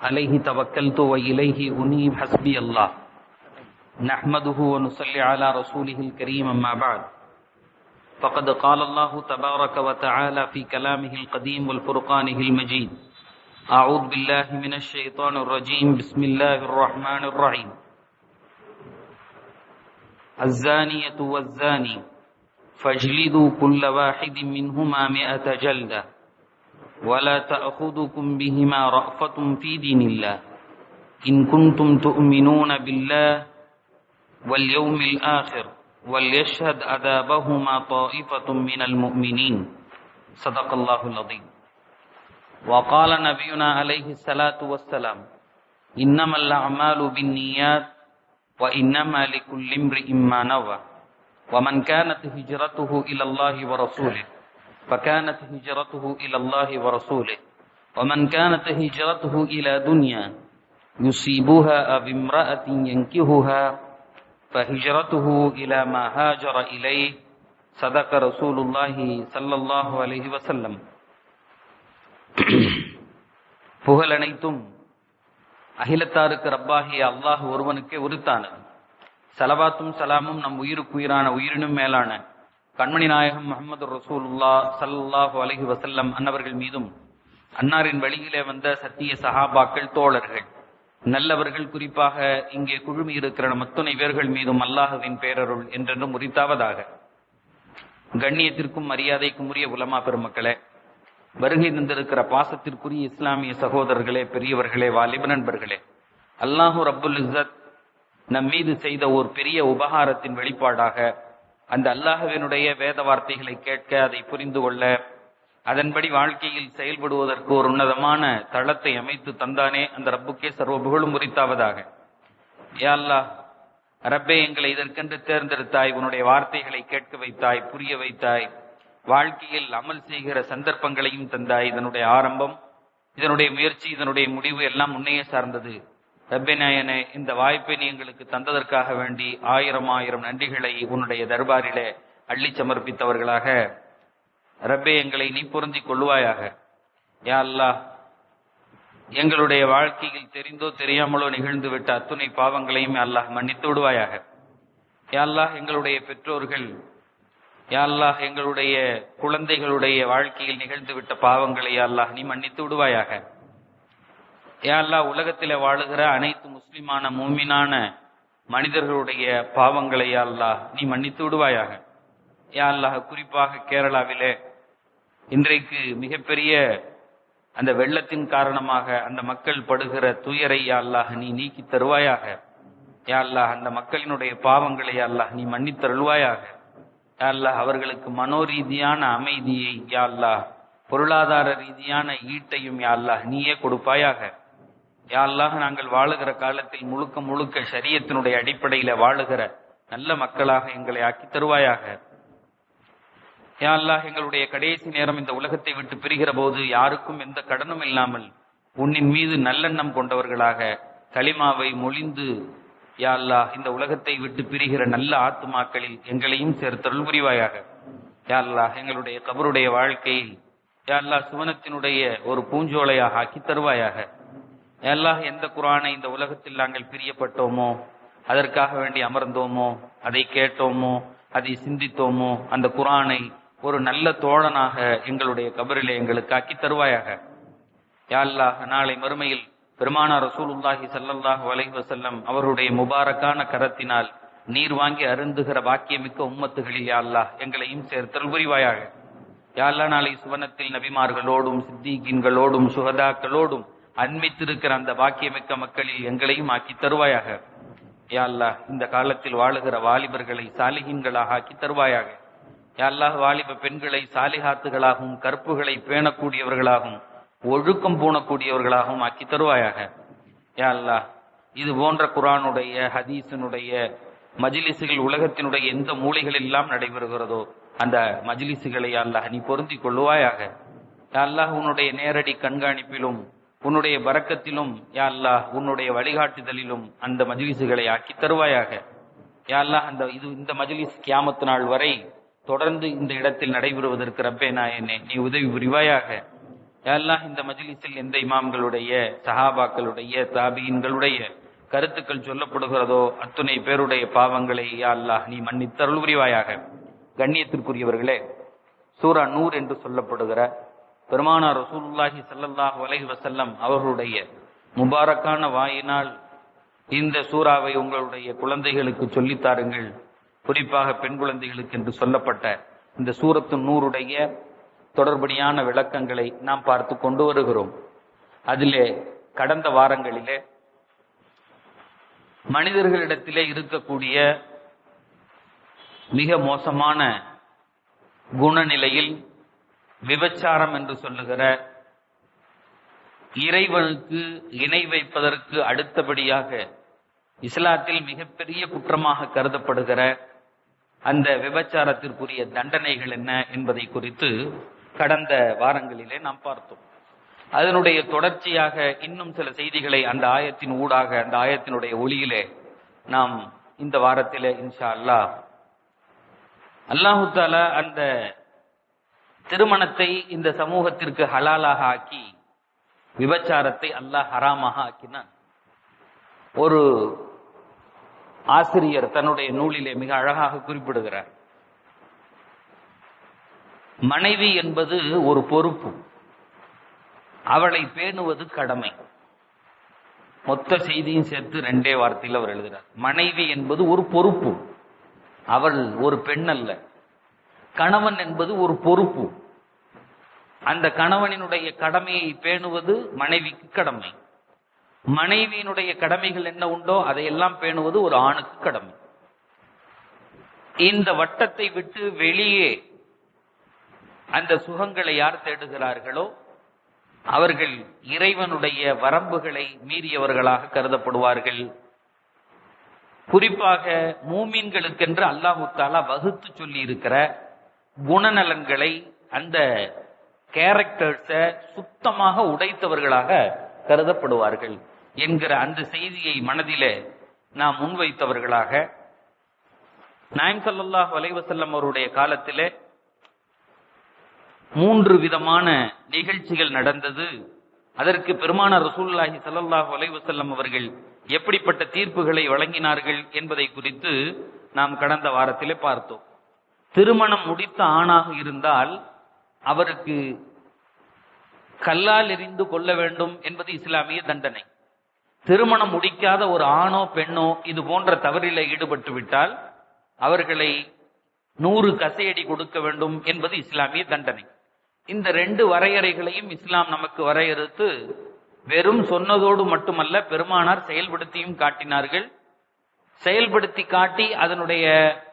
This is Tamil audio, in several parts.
عليه توكلت وإليه أنيب حسبي الله نحمده ونصلي على رسوله الكريم أما بعد فقد قال الله تبارك وتعالى في كلامه القديم والفرقانه المجيد أعوذ بالله من الشيطان الرجيم بسم الله الرحمن الرحيم الزانية والزاني فاجلدوا كل واحد منهما مئة جلدة ولا تأخذكم بهما رأفة في دين الله إن كنتم تؤمنون بالله واليوم الآخر وليشهد عذابهما طائفة من المؤمنين صدق الله العظيم وقال نبينا عليه الصلاة والسلام إنما الأعمال بالنيات وإنما لكل امرئ ما نوى ومن كانت هجرته إلى الله ورسوله فكانت هجرته إلى الله ورسوله ومن كانت هجرته إلى دنيا يصيبها أو امرأة ينكهها فهجرته إلى ما هاجر إليه صدق رسول الله صلى الله عليه وسلم புகழ் அனைத்தும் அகிலத்தாருக்கு ரப்பாகிய அல்லாஹ் ஒருவனுக்கே உரித்தானது சலவாத்தும் சலாமும் நம் உயிருக்கு உயிரான உயிரினும் மேலான கண்மணி நாயகம் முகமது ரசூலுல்லா சல்லாஹு அலஹி வசல்லம் அன்னவர்கள் மீதும் அன்னாரின் வழியிலே வந்த சத்திய சஹாபாக்கள் தோழர்கள் நல்லவர்கள் குறிப்பாக இங்கே குழுமி இருக்கிற நம் அத்துணை பேர்கள் மீதும் அல்லாஹுவின் பேரருள் என்றென்றும் உரித்தாவதாக கண்ணியத்திற்கும் மரியாதைக்கும் உரிய உலமா பெருமக்களே வருகை தந்திருக்கிற பாசத்திற்குரிய இஸ்லாமிய சகோதரர்களே பெரியவர்களே வாலிப நண்பர்களே அல்லாஹூ ரப்புல் இஸ்ஸத் நம் மீது செய்த ஒரு பெரிய உபகாரத்தின் வெளிப்பாடாக அந்த அல்லாஹுவினுடைய வேத வார்த்தைகளை கேட்க அதை புரிந்து கொள்ள அதன்படி வாழ்க்கையில் செயல்படுவதற்கு ஒரு உன்னதமான தளத்தை அமைத்து தந்தானே அந்த ரப்புக்கே சர்வ புகழும் உரித்தாவதாக யா அல்லாஹ் ரப்பே எங்களை இதற்கென்று தேர்ந்தெடுத்தாய் உன்னுடைய வார்த்தைகளை கேட்க வைத்தாய் புரிய வைத்தாய் வாழ்க்கையில் அமல் செய்கிற சந்தர்ப்பங்களையும் தந்தாய் இதனுடைய ஆரம்பம் இதனுடைய முயற்சி இதனுடைய முடிவு எல்லாம் முன்னையே சார்ந்தது ரப்பே நாயனே இந்த வாய்ப்பை நீ எங்களுக்கு தந்ததற்காக வேண்டி ஆயிரம் ஆயிரம் நன்றிகளை உன்னுடைய தர்பாரிலே அள்ளி சமர்ப்பித்தவர்களாக ரப்பே எங்களை நீ பொருந்தி கொள்வாயாக யா அல்லாஹ் எங்களுடைய வாழ்க்கையில் தெரிந்தோ தெரியாமலோ நிகழ்ந்து விட்ட அத்துணை பாவங்களையும் அல்லாஹ் மன்னித்து விடுவாயாக யா அல்லாஹ் எங்களுடைய பெற்றோர்கள் யா அல்லாஹ் எங்களுடைய குழந்தைகளுடைய வாழ்க்கையில் நிகழ்ந்து விட்ட பாவங்களை அல்லாஹ் நீ மன்னித்து விடுவாயாக யா அல்லாஹ் உலகத்திலே வாழுகிற அனைத்து முஸ்லிமான மூமினான மனிதர்களுடைய பாவங்களை அல்லாஹ் நீ மன்னித்து விடுவாயாக யா அல்லாஹ் குறிப்பாக கேரளாவிலே இன்றைக்கு மிகப்பெரிய அந்த வெள்ளத்தின் காரணமாக அந்த மக்கள் படுகிற துயரை யா அல்லாஹ் நீ நீக்கி தருவாயாக யா அல்லாஹ் அந்த மக்களினுடைய பாவங்களை அல்லாஹ் நீ மன்னித்தருள்வாயாக யா அல்லாஹ் அவர்களுக்கு மனோரீதியான அமைதியை யா அல்லாஹ் பொருளாதார ரீதியான ஈட்டையும் யா அல்லாஹ் நீயே கொடுப்பாயாக யா அல்லாஹ் நாங்கள் வாழுகிற காலத்தில் முழுக்க முழுக்க சரியத்தினுடைய அடிப்படையில வாழுகிற நல்ல மக்களாக எங்களை ஆக்கி தருவாயாக யா அல்லாஹ் எங்களுடைய கடைசி நேரம் இந்த உலகத்தை விட்டு பிரிகிற போது யாருக்கும் எந்த கடனும் இல்லாமல் உன்னின் மீது நல்லெண்ணம் கொண்டவர்களாக களிமாவை மொழிந்து யா அல்லாஹ் இந்த உலகத்தை விட்டு பிரிகிற நல்ல ஆத்துமாக்களில் எங்களையும் சேர்த்தருள் புரிவாயாக யா அல்லாஹ் எங்களுடைய கபருடைய வாழ்க்கையை யா அல்லாஹ் சுவனத்தினுடைய ஒரு பூஞ்சோலையாக ஆக்கி தருவாயாக அல்லாஹ் எந்த குரானை இந்த உலகத்தில் நாங்கள் பிரியப்பட்டோமோ அதற்காக வேண்டி அமர்ந்தோமோ அதை கேட்டோமோ அதை சிந்தித்தோமோ அந்த குரானை ஒரு நல்ல தோழனாக எங்களுடைய கபரிலே எங்களுக்கு ஆக்கி தருவாயாக யாழ்லாஹ் நாளை மறுமையில் பெருமானா ரசூலுல்லாஹி சல்லல்லாஹு அலைஹி வஸல்லம் அவருடைய முபாரக்கான கரத்தினால் நீர் வாங்கி அருந்துகிற பாக்கியமிக்க உம்மத்துகளில் யாழ்லாஹ் எங்களையும் சேர்த்தல் புரிவாயாக யாழ்லா நாளை சுவனத்தில் நபிமார்களோடும் சித்திகீன்களோடும் சுகதாக்களோடும் அன்பித்திருக்கிற அந்த பாக்கியமிக்க மக்களில் எங்களையும் ஆக்கி தருவாயாக யா அல்லாஹ் இந்த காலத்தில் வாழுகிற வாலிபர்களை சாலிகின்களாக ஆக்கி தருவாயாக யா அல்லாஹ் வாலிப பெண்களை சாலிகாத்துகளாகவும் கற்புகளை பேணக்கூடியவர்களாகவும் ஒழுக்கம் பூணக்கூடியவர்களாகவும் ஆக்கி தருவாயாக யா அல்லாஹ் இது போன்ற குரானுடைய ஹதீஸினுடைய மஜிலிசுகள் உலகத்தினுடைய எந்த மூலைகள் எல்லாம் நடைபெறுகிறதோ அந்த மஜிலிசுகளை அல்லாஹ் நீ பொருந்தி கொள்ளுவாயாக யா அல்லாஹ் உன்னுடைய நேரடி கண்காணிப்பிலும் உன்னுடைய பறக்கத்திலும் யா அல்லாஹ் உன்னுடைய வழிகாட்டுதலிலும் அந்த மஜ்லிஸுகளை ஆக்கி தருவாயாக யா அல்லாஹ் அந்த இது இந்த மஜ்லிஸ் கியாமத்து நாள் வரை தொடர்ந்து இந்த இடத்தில் நடைபெறுவதற்கு ரப்பே நாயனே நீ உதவி புரிவாயாக யா அல்லாஹ் இந்த மஜ்லிஸில் எந்த இமாம்களுடைய சஹாபாக்களுடைய தாபீன்களுடைய கருத்துக்கள் சொல்லப்படுகிறதோ அத்துணை பேருடைய பாவங்களை யா அல்லாஹ் நீ மன்னித்தருள் புரிவாயாக கண்ணியத்திற்குரியவர்களே சூரா நூர் என்று சொல்லப்படுகிற பெருமானார் ரசூலுல்லாஹி ஸல்லல்லாஹு அலைஹி வஸல்லம் அவர்களுடைய முபாரக்கான வாயினால் இந்த சூறாவை உங்களுடைய குழந்தைகளுக்கு சொல்லித் தாருங்கள் குறிப்பாக பெண் குழந்தைகளுக்கு என்று சொல்லப்பட்ட இந்த சூரத்து நூறுடைய தொடர்படியான விளக்கங்களை நாம் பார்த்து கொண்டு வருகிறோம் அதிலே கடந்த வாரங்களிலே மனிதர்களிடத்திலே இருக்கக்கூடிய மிக மோசமான குணநிலையில் விபச்சாரம் என்று சொல்லுகிற இறைவனுக்கு இணை வைப்பதற்கு அடுத்தபடியாக இஸ்லாத்தில் மிகப்பெரிய குற்றமாக கருதப்படுகிற அந்த விபச்சாரத்திற்குரிய தண்டனைகள் என்ன என்பதை குறித்து கடந்த வாரங்களிலே நாம் பார்த்தோம் அதனுடைய தொடர்ச்சியாக இன்னும் சில செய்திகளை அந்த ஆயத்தின் ஊடாக அந்த ஆயத்தினுடைய ஒளியிலே நாம் இந்த வாரத்திலே இன்ஷா அல்லாஹ் அல்லாஹு தாலா அந்த திருமணத்தை இந்த சமூகத்திற்கு ஹலாலாக ஆக்கி விபச்சாரத்தை அல்லாஹ் ஹராமாக ஆக்கினான் ஒரு ஆசிரியர் தன்னுடைய நூலிலே மிக அழகாக குறிப்பிடுகிறார் மனைவி என்பது ஒரு பொறுப்பு அவளை பேணுவது கடமை மொத்த செய்தியும் சேர்த்து ரெண்டே வார்த்தையில் அவர் எழுதுகிறார் மனைவி என்பது ஒரு பொறுப்பு அவள் ஒரு பெண் அல்ல கணவன் என்பது ஒரு பொறுப்பு அந்த கணவனினுடைய கடமையை பேணுவது மனைவிக்கு கடமை மனைவியினுடைய கடமைகள் என்ன உண்டோ அதையெல்லாம் பேணுவது ஒரு ஆணுக்கு கடமை இந்த வட்டத்தை விட்டு வெளியே அந்த சுகங்களை யார் தேடுகிறார்களோ அவர்கள் இறைவனுடைய வரம்புகளை மீறியவர்களாக கருதப்படுவார்கள் குறிப்பாக மூமீன்களுக்கென்று அல்லாஹு தாலா வகுத்து சொல்லி இருக்கிற குணநலன்களை அந்த கேரக்டர்ஸ சுத்தமாக உடைத்தவர்களாக கருதப்படுவார்கள் என்கிற அந்த செய்தியை மனதிலே நாம் முன்வைத்தவர்களாக நாயம் சல்லாஹ் வலைவசல்லம் அவருடைய காலத்திலே மூன்று விதமான நிகழ்ச்சிகள் நடந்தது அதற்கு பெருமான ரசூல்லாஹி சல்லாஹ் வலைவசல்லம் அவர்கள் எப்படிப்பட்ட தீர்ப்புகளை வழங்கினார்கள் என்பதை குறித்து நாம் கடந்த வாரத்திலே பார்த்தோம் திருமணம் முடித்த ஆணாக இருந்தால் அவருக்கு கல்லால் எரிந்து கொள்ள வேண்டும் என்பது இஸ்லாமிய தண்டனை திருமணம் முடிக்காத ஒரு ஆணோ பெண்ணோ இது போன்ற தவறில ஈடுபட்டு விட்டால் அவர்களை நூறு கசையடி கொடுக்க வேண்டும் என்பது இஸ்லாமிய தண்டனை இந்த ரெண்டு வரையறைகளையும் இஸ்லாம் நமக்கு வரையறுத்து வெறும் சொன்னதோடு மட்டுமல்ல பெருமானார் செயல்படுத்தியும் காட்டினார்கள் செயல்படுத்தி காட்டி அதனுடைய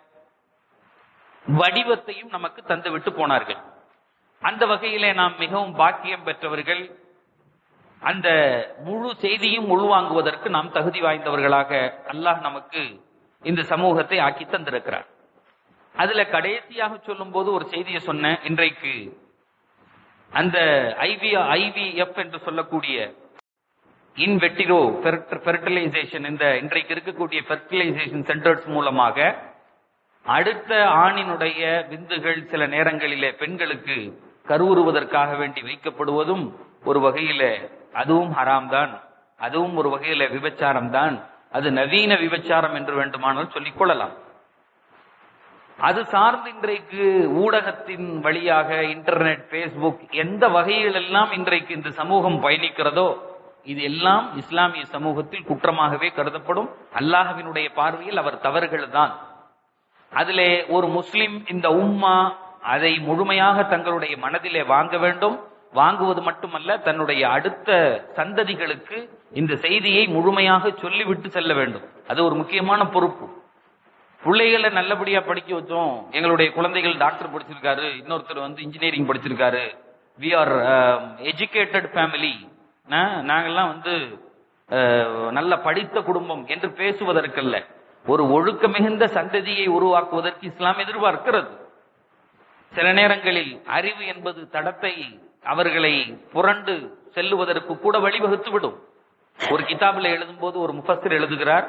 வடிவத்தையும் நமக்கு தந்துவிட்டு போனார்கள் அந்த வகையிலே நாம் மிகவும் பாக்கியம் பெற்றவர்கள் அந்த முழு செய்தியும் உள்வாங்குவதற்கு நாம் தகுதி வாய்ந்தவர்களாக அல்லாஹ் நமக்கு இந்த சமூகத்தை ஆக்கி தந்திருக்கிறார் அதுல கடைசியாக சொல்லும் போது ஒரு செய்தியை சொன்ன இன்றைக்கு அந்த ஐவி ஐவிஎஃப் என்று சொல்லக்கூடிய இன்வெட்டிரோ ஃபெர்டிலைசேஷன் இந்த இன்றைக்கு இருக்கக்கூடிய ஃபெர்டிலைசேஷன் சென்டர்ஸ் மூலமாக அடுத்த ஆணினுடைய விந்துகள் சில நேரங்களிலே பெண்களுக்கு கருவுறுவதற்காக வேண்டி வைக்கப்படுவதும் ஒரு வகையில அதுவும் ஹராம் தான் அதுவும் ஒரு வகையில விபச்சாரம் தான் அது நவீன விபச்சாரம் என்று வேண்டுமானால் சொல்லிக் கொள்ளலாம் அது சார்ந்து இன்றைக்கு ஊடகத்தின் வழியாக இன்டர்நெட் பேஸ்புக் எந்த வகையிலெல்லாம் இன்றைக்கு இந்த சமூகம் பயணிக்கிறதோ இது எல்லாம் இஸ்லாமிய சமூகத்தில் குற்றமாகவே கருதப்படும் அல்லாஹவினுடைய பார்வையில் அவர் தவறுகள் தான் அதிலே ஒரு முஸ்லிம் இந்த உம்மா அதை முழுமையாக தங்களுடைய மனதிலே வாங்க வேண்டும் வாங்குவது மட்டுமல்ல தன்னுடைய அடுத்த சந்ததிகளுக்கு இந்த செய்தியை முழுமையாக சொல்லிவிட்டு செல்ல வேண்டும் அது ஒரு முக்கியமான பொறுப்பு பிள்ளைகளை நல்லபடியா படிக்க வச்சோம் எங்களுடைய குழந்தைகள் டாக்டர் படிச்சிருக்காரு இன்னொருத்தர் வந்து இன்ஜினியரிங் படிச்சிருக்காரு வி ஆர் எஜுகேட்டட் ஃபேமிலி நாங்கெல்லாம் வந்து நல்ல படித்த குடும்பம் என்று பேசுவதற்கல்ல ஒரு ஒழுக்க மிகுந்த சந்ததியை உருவாக்குவதற்கு இஸ்லாம் எதிர்பார்க்கிறது சில நேரங்களில் அறிவு என்பது தடத்தை அவர்களை புரண்டு செல்லுவதற்கு கூட வழிவகுத்து விடும் ஒரு கிதாபில் எழுதும்போது ஒரு முஃபஸ்ஸர் எழுதுகிறார்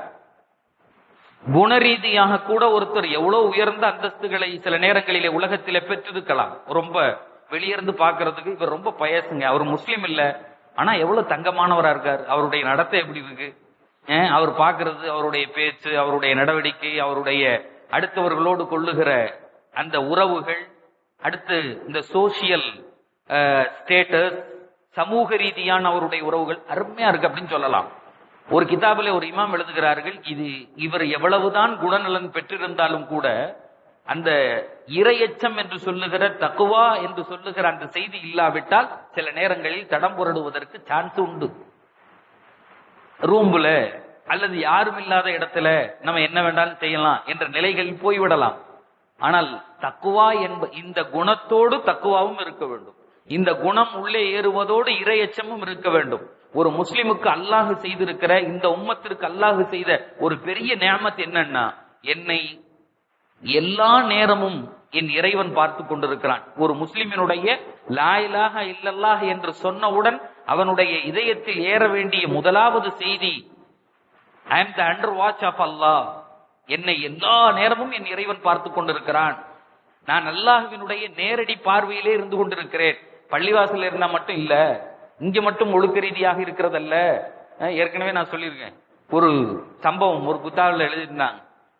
குணரீதியாக கூட ஒருத்தர் எவ்வளவு உயர்ந்த அந்தஸ்துகளை சில நேரங்களிலே உலகத்திலே பெற்றிருக்கலாம் ரொம்ப வெளியிருந்து பாக்குறதுக்கு இவர் ரொம்ப பயசுங்க அவர் முஸ்லீம் இல்ல ஆனா எவ்வளவு தங்கமானவரா இருக்காரு அவருடைய நடத்தை எப்படி இருக்கு ஏன் அவர் பாக்குறது அவருடைய பேச்சு அவருடைய நடவடிக்கை அவருடைய அடுத்தவர்களோடு கொள்ளுகிற அந்த உறவுகள் அடுத்து இந்த சோசியல் ஸ்டேட்டஸ் சமூக ரீதியான அவருடைய உறவுகள் அருமையா இருக்கு அப்படின்னு சொல்லலாம் ஒரு கிதாபில் ஒரு இமாம் எழுதுகிறார்கள் இது இவர் எவ்வளவுதான் குணநலன் பெற்றிருந்தாலும் கூட அந்த இரையச்சம் என்று சொல்லுகிற தக்குவா என்று சொல்லுகிற அந்த செய்தி இல்லாவிட்டால் சில நேரங்களில் தடம் புரடுவதற்கு சான்ஸ் உண்டு ரூம்புல அல்லது யாரும் இல்லாத இடத்துல நம்ம என்ன வேண்டாலும் செய்யலாம் என்ற நிலைகளில் போய்விடலாம் ஆனால் தக்குவா என்ப இந்த குணத்தோடு தக்குவாவும் இருக்க வேண்டும் இந்த குணம் உள்ளே ஏறுவதோடு இரையச்சமும் இருக்க வேண்டும் ஒரு முஸ்லிமுக்கு அல்லாஹ் செய்திருக்கிற இந்த உம்மத்திற்கு அல்லாஹ் செய்த ஒரு பெரிய நியமத் என்னன்னா என்னை எல்லா நேரமும் என் இறைவன் பார்த்து கொண்டிருக்கிறான் ஒரு முஸ்லிமினுடைய லாயிலாக இல்லல்லாஹ் என்று சொன்னவுடன் அவனுடைய இதயத்தில் ஏற வேண்டிய முதலாவது செய்தி I am the under watch of Allah என்னை எல்லா நேரமும் என் இறைவன் பார்த்து கொண்டிருக்கிறான் நான் அல்லாஹ்வினுடைய நேரடி பார்வையிலே இருந்து கொண்டிருக்கிறேன் பள்ளிவாசல்ல இருந்தா மட்டும் இல்ல இங்க மட்டும் ஒழுக்க ரீதியாக இருக்கிறதல்ல அஹ் ஏற்கனவே நான் சொல்லியிருக்கேன் ஒரு சம்பவம் ஒரு புத்தாவில் எழுதியிருந்தாங்க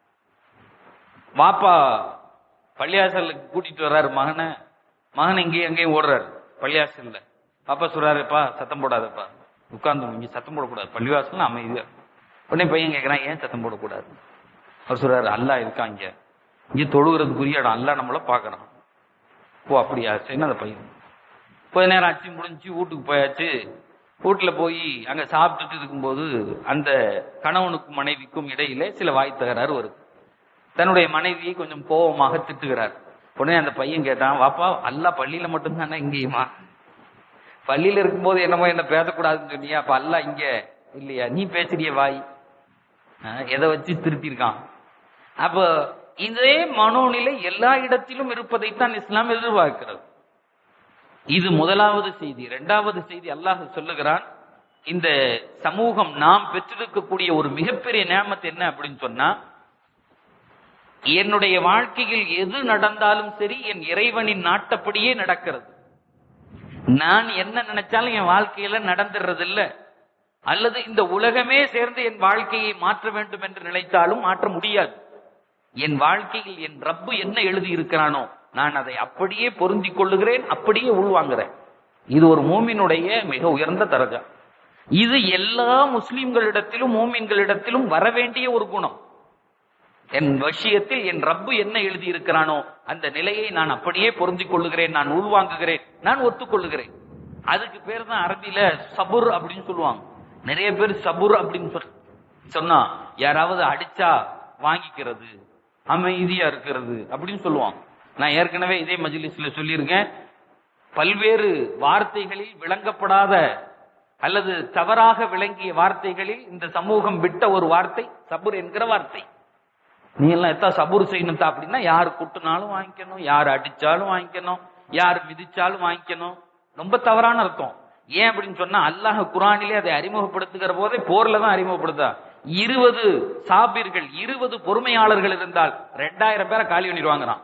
வாப்பா பள்ளியாசலுக்கு கூட்டிட்டு வர்றாரு மகனை மகன் இங்கேயும் அங்கேயும் ஓடுறாரு பள்ளியாசல்ல பாப்பா சொல்றாருப்பா சத்தம் போடாதப்பா உட்கார்ந்து இங்க சத்தம் போடக்கூடாது பள்ளிவாசல் அமைதியா உடனே பையன் கேட்கறான் ஏன் சத்தம் போடக்கூடாது அவர் சொல்றாரு அல்லா இருக்கான் இங்க இங்க தொழுகிறதுக்குரிய இடம் அல்லா நம்மள பாக்குறான் ஓ அப்படியா சரி அந்த பையன் கொஞ்ச நேரம் ஆச்சு முடிஞ்சு வீட்டுக்கு போயாச்சு வீட்டுல போய் அங்க சாப்பிட்டுட்டு இருக்கும்போது அந்த கணவனுக்கும் மனைவிக்கும் இடையில சில வாய் தகராறு வருது தன்னுடைய மனைவியை கொஞ்சம் கோபமாக திட்டுகிறார் உடனே அந்த பையன் கேட்டான் வாப்பா அல்லா பள்ளியில மட்டும்தானே இங்கேயுமா பள்ளியில இருக்கும்போது என்னமோ என்ன பேசக்கூடாதுன்னு சொன்னியா அப்ப அல்லா இங்க இல்லையா நீ பேசுறிய வாய் ஆஹ் எதை வச்சு திருத்திருக்கான் அப்ப இதே மனோநிலை எல்லா இடத்திலும் இருப்பதைத்தான் இஸ்லாம் எதிர்பார்க்கிறது இது முதலாவது செய்தி இரண்டாவது செய்தி அல்லாஹ் சொல்லுகிறான் இந்த சமூகம் நாம் பெற்றிருக்கக்கூடிய ஒரு மிகப்பெரிய நேமத்து என்ன அப்படின்னு சொன்னா என்னுடைய வாழ்க்கையில் எது நடந்தாலும் சரி என் இறைவனின் நாட்டப்படியே நடக்கிறது நான் என்ன நினைச்சாலும் என் வாழ்க்கையில நடந்துடுறது இல்ல அல்லது இந்த உலகமே சேர்ந்து என் வாழ்க்கையை மாற்ற வேண்டும் என்று நினைத்தாலும் மாற்ற முடியாது என் வாழ்க்கையில் என் ரப்பு என்ன எழுதி இருக்கிறானோ நான் அதை அப்படியே பொருந்திக் கொள்ளுகிறேன் அப்படியே உள்வாங்குறேன் இது ஒரு மூமினுடைய மிக உயர்ந்த தரஜா இது எல்லா முஸ்லிம்களிடத்திலும் மூமின்களிடத்திலும் வர வேண்டிய ஒரு குணம் என் விஷயத்தில் என் ரப்பு என்ன எழுதி இருக்கிறானோ அந்த நிலையை நான் அப்படியே பொருந்திக் கொள்ளுகிறேன் நான் உள்வாங்குகிறேன் நான் ஒத்துக்கொள்ளுகிறேன் அதுக்கு பேர் தான் அரபியில சபுர் அப்படின்னு சொல்லுவாங்க நிறைய பேர் சபுர் அப்படின்னு சொல் சொன்னா யாராவது அடிச்சா வாங்கிக்கிறது அமைதியா இருக்கிறது அப்படின்னு சொல்லுவாங்க நான் ஏற்கனவே இதே மஜ்லிஸ்ல சொல்லியிருக்கேன் பல்வேறு வார்த்தைகளில் விளங்கப்படாத அல்லது தவறாக விளங்கிய வார்த்தைகளில் இந்த சமூகம் விட்ட ஒரு வார்த்தை சபுர் என்கிற வார்த்தை நீ எல்லாம் எத்தா சபுர் செய்யணும் அப்படின்னா யார் குட்டுனாலும் வாங்கிக்கணும் யார் அடிச்சாலும் வாங்கிக்கணும் யார் மிதிச்சாலும் வாங்கிக்கணும் ரொம்ப தவறான அர்த்தம் ஏன் அப்படின்னு சொன்னா அல்லாஹ் குரானிலே அதை அறிமுகப்படுத்துகிற போதே போர்ல தான் அறிமுகப்படுத்தா இருபது சாபிர்கள் இருபது பொறுமையாளர்கள் இருந்தால் ரெண்டாயிரம் பேரை காலி பண்ணிடுவாங்கறான்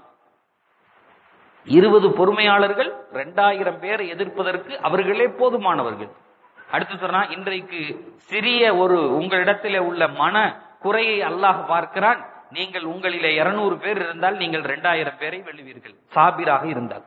இருபது பொறுமையாளர்கள் ரெண்டாயிரம் பேரை எதிர்ப்பதற்கு அவர்களே போதுமானவர்கள் அடுத்து சொன்னா இன்றைக்கு சிறிய ஒரு உங்களிடத்திலே உள்ள மன குறையை அல்லாஹ் பார்க்கிறான் நீங்கள் உங்களிலே இருநூறு பேர் இருந்தால் நீங்கள் ரெண்டாயிரம் பேரை வெல்லுவீர்கள் சாபிராக இருந்தால்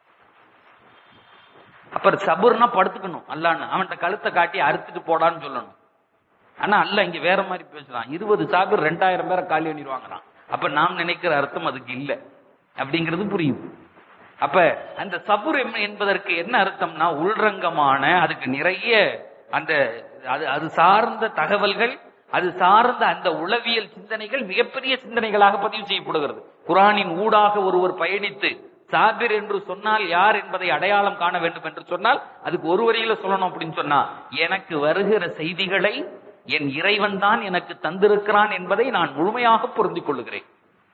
அப்புறம் சபுர்னா படுத்துக்கணும் அல்லான்னு அவன்கிட்ட கழுத்தை காட்டி அறுத்துட்டு போடான்னு சொல்லணும் ஆனா அல்ல இங்க வேற மாதிரி பேசுறான் இருபது சாபிர் ரெண்டாயிரம் பேரை காலி பண்ணிடுவாங்கறான் அப்ப நாம் நினைக்கிற அர்த்தம் அதுக்கு இல்ல அப்படிங்கிறது புரியும் அப்ப அந்த சபுர் என்பதற்கு என்ன அர்த்தம்னா உள்ரங்கமான அதுக்கு நிறைய அந்த அது அது சார்ந்த தகவல்கள் அது சார்ந்த அந்த உளவியல் சிந்தனைகள் மிகப்பெரிய சிந்தனைகளாக பதிவு செய்யப்படுகிறது குரானின் ஊடாக ஒருவர் பயணித்து சாபிர் என்று சொன்னால் யார் என்பதை அடையாளம் காண வேண்டும் என்று சொன்னால் அதுக்கு ஒரு வரியில சொல்லணும் அப்படின்னு சொன்னா எனக்கு வருகிற செய்திகளை என் இறைவன் தான் எனக்கு தந்திருக்கிறான் என்பதை நான் முழுமையாக பொருந்திக் கொள்ளுகிறேன்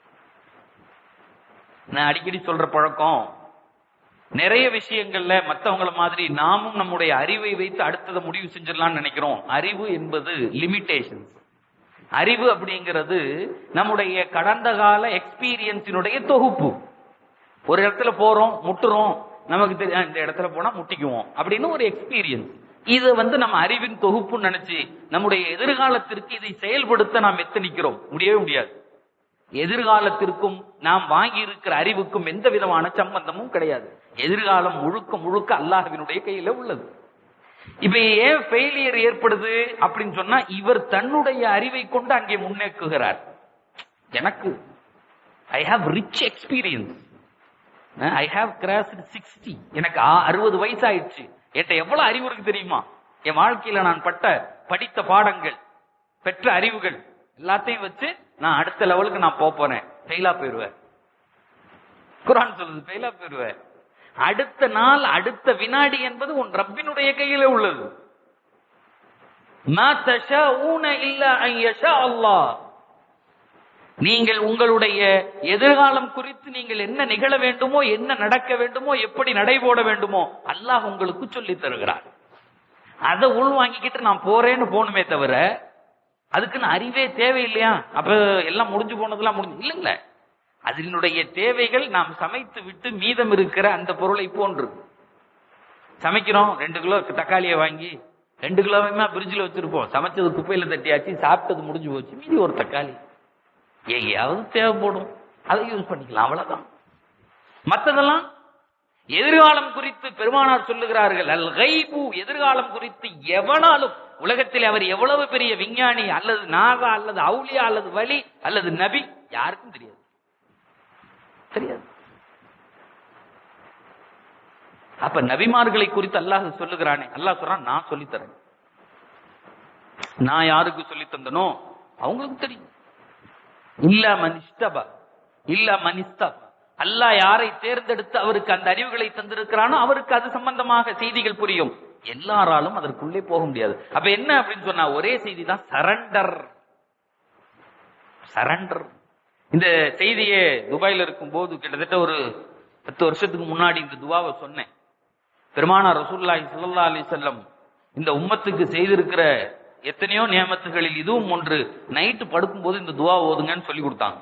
நான் அடிக்கடி சொல்ற பழக்கம் நிறைய விஷயங்கள்ல மத்தவங்கள மாதிரி நாமும் நம்முடைய அறிவை வைத்து அடுத்ததை முடிவு செஞ்சிடலாம்னு நினைக்கிறோம் அறிவு என்பது லிமிடேஷன் அறிவு அப்படிங்கிறது நம்முடைய கடந்த கால எக்ஸ்பீரியன்ஸினுடைய தொகுப்பு ஒரு இடத்துல போறோம் முட்டுறோம் நமக்கு தெரியும் இந்த இடத்துல போனா முட்டிக்குவோம் அப்படின்னு ஒரு எக்ஸ்பீரியன்ஸ் இது வந்து நம்ம அறிவின் தொகுப்புன்னு நினைச்சு நம்முடைய எதிர்காலத்திற்கு இதை செயல்படுத்த நாம் எத்தனிக்கிறோம் முடியவே முடியாது எதிர்காலத்திற்கும் நாம் வாங்கி இருக்கிற அறிவுக்கும் எந்த விதமான சம்பந்தமும் கிடையாது எதிர்காலம் முழுக்க முழுக்க அல்லாஹ்வினுடைய கையில உள்ளது இப்ப ஏன் ஃபெயிலியர் ஏற்படுது அப்படின்னு சொன்னா இவர் தன்னுடைய அறிவை கொண்டு அங்கே முன்னேக்குகிறார் எனக்கு I have rich experience I have crossed sixty எனக்கு அறுபது வயசு ஆயிடுச்சு என்கிட்ட எவ்வளவு அறிவு இருக்கு தெரியுமா என் வாழ்க்கையில நான் பட்ட படித்த பாடங்கள் பெற்ற அறிவுகள் எல்லாத்தையும் வச்சு நான் அடுத்த லெவலுக்கு நான் போப் போறேன் ஃபெயிலா போயிருவேன் குரான் சொல்லுது ஃபெயிலா போயிருவேன் அடுத்த நாள் அடுத்த வினாடி என்பது உன் ரப்பினுடைய கையில உள்ளது மா தஷாஊன இல்லா அன் யஷா அல்லாஹ் நீங்கள் உங்களுடைய எதிர்காலம் குறித்து நீங்கள் என்ன நிகழ வேண்டுமோ என்ன நடக்க வேண்டுமோ எப்படி நடைபோட வேண்டுமோ அல்லாஹ் உங்களுக்கு சொல்லி தருகிறார் அதை உள் வாங்கிக்கிட்டு நான் போறேன்னு போகணுமே தவிர அதுக்குன்னு அறிவே தேவையில்லையா அப்ப எல்லாம் முடிஞ்சு போனதெல்லாம் முடிஞ்சு இல்லைல்ல அதனுடைய தேவைகள் நாம் சமைத்து விட்டு மீதம் இருக்கிற அந்த பொருளை போன்று சமைக்கிறோம் ரெண்டு கிலோ தக்காளியை வாங்கி ரெண்டு கிலோவையுமே பிரிட்ஜில் வச்சிருப்போம் சமைச்சது குப்பையில தட்டியாச்சு சாப்பிட்டது முடிஞ்சு போச்சு மீதி ஒரு தக்காளி எங்கேயாவது தேவைப்படும் அதை யூஸ் பண்ணிக்கலாம் அவ்வளவுதான் மத்ததெல்லாம் எதிர்காலம் குறித்து பெருமானார் சொல்லுகிறார்கள் அல் கைபு எதிர்காலம் குறித்து எவனாலும் உலகத்தில் அவர் எவ்வளவு பெரிய விஞ்ஞானி அல்லது நாகா அல்லது அவுலியா அல்லது வலி அல்லது நபி யாருக்கும் தெரியாது தெரியாது அப்ப நபிமார்களை குறித்து அல்லாஹ் சொல்லுகிறானே அல்லாஹ் சொல்றான் நான் சொல்லித்தரேன் நான் யாருக்கு சொல்லி தந்தனோ அவங்களுக்கு தெரியும் இல்ல மனிஷ்டபா இல்ல மனிஸ்தபா அல்லாஹ் யாரை தேர்ந்தெடுத்து அவருக்கு அந்த அறிவுகளை தந்திருக்கிறானோ அவருக்கு அது சம்பந்தமாக செய்திகள் புரியும் எல்லாராலும் அதற்குள்ளே போக முடியாது அப்ப என்ன அப்படின்னு சொன்னா ஒரே செய்தி தான் சரண்டர் சரண்டர் இந்த செய்தியே துபாயில இருக்கும் போது கிட்டத்தட்ட ஒரு பத்து வருஷத்துக்கு முன்னாடி இந்த துவாவை சொன்னேன் பெருமானா ரசூல்லாஹி ஸல்லல்லாஹு அலைஹி வஸல்லம் இந்த உம்மத்துக்கு செய்திருக்கிற எத்தனையோ நியமத்துகளில் இதுவும் ஒன்று நைட்டு படுக்கும்போது இந்த துவா ஓதுங்கன்னு சொல்லி கொடுத்தாங்க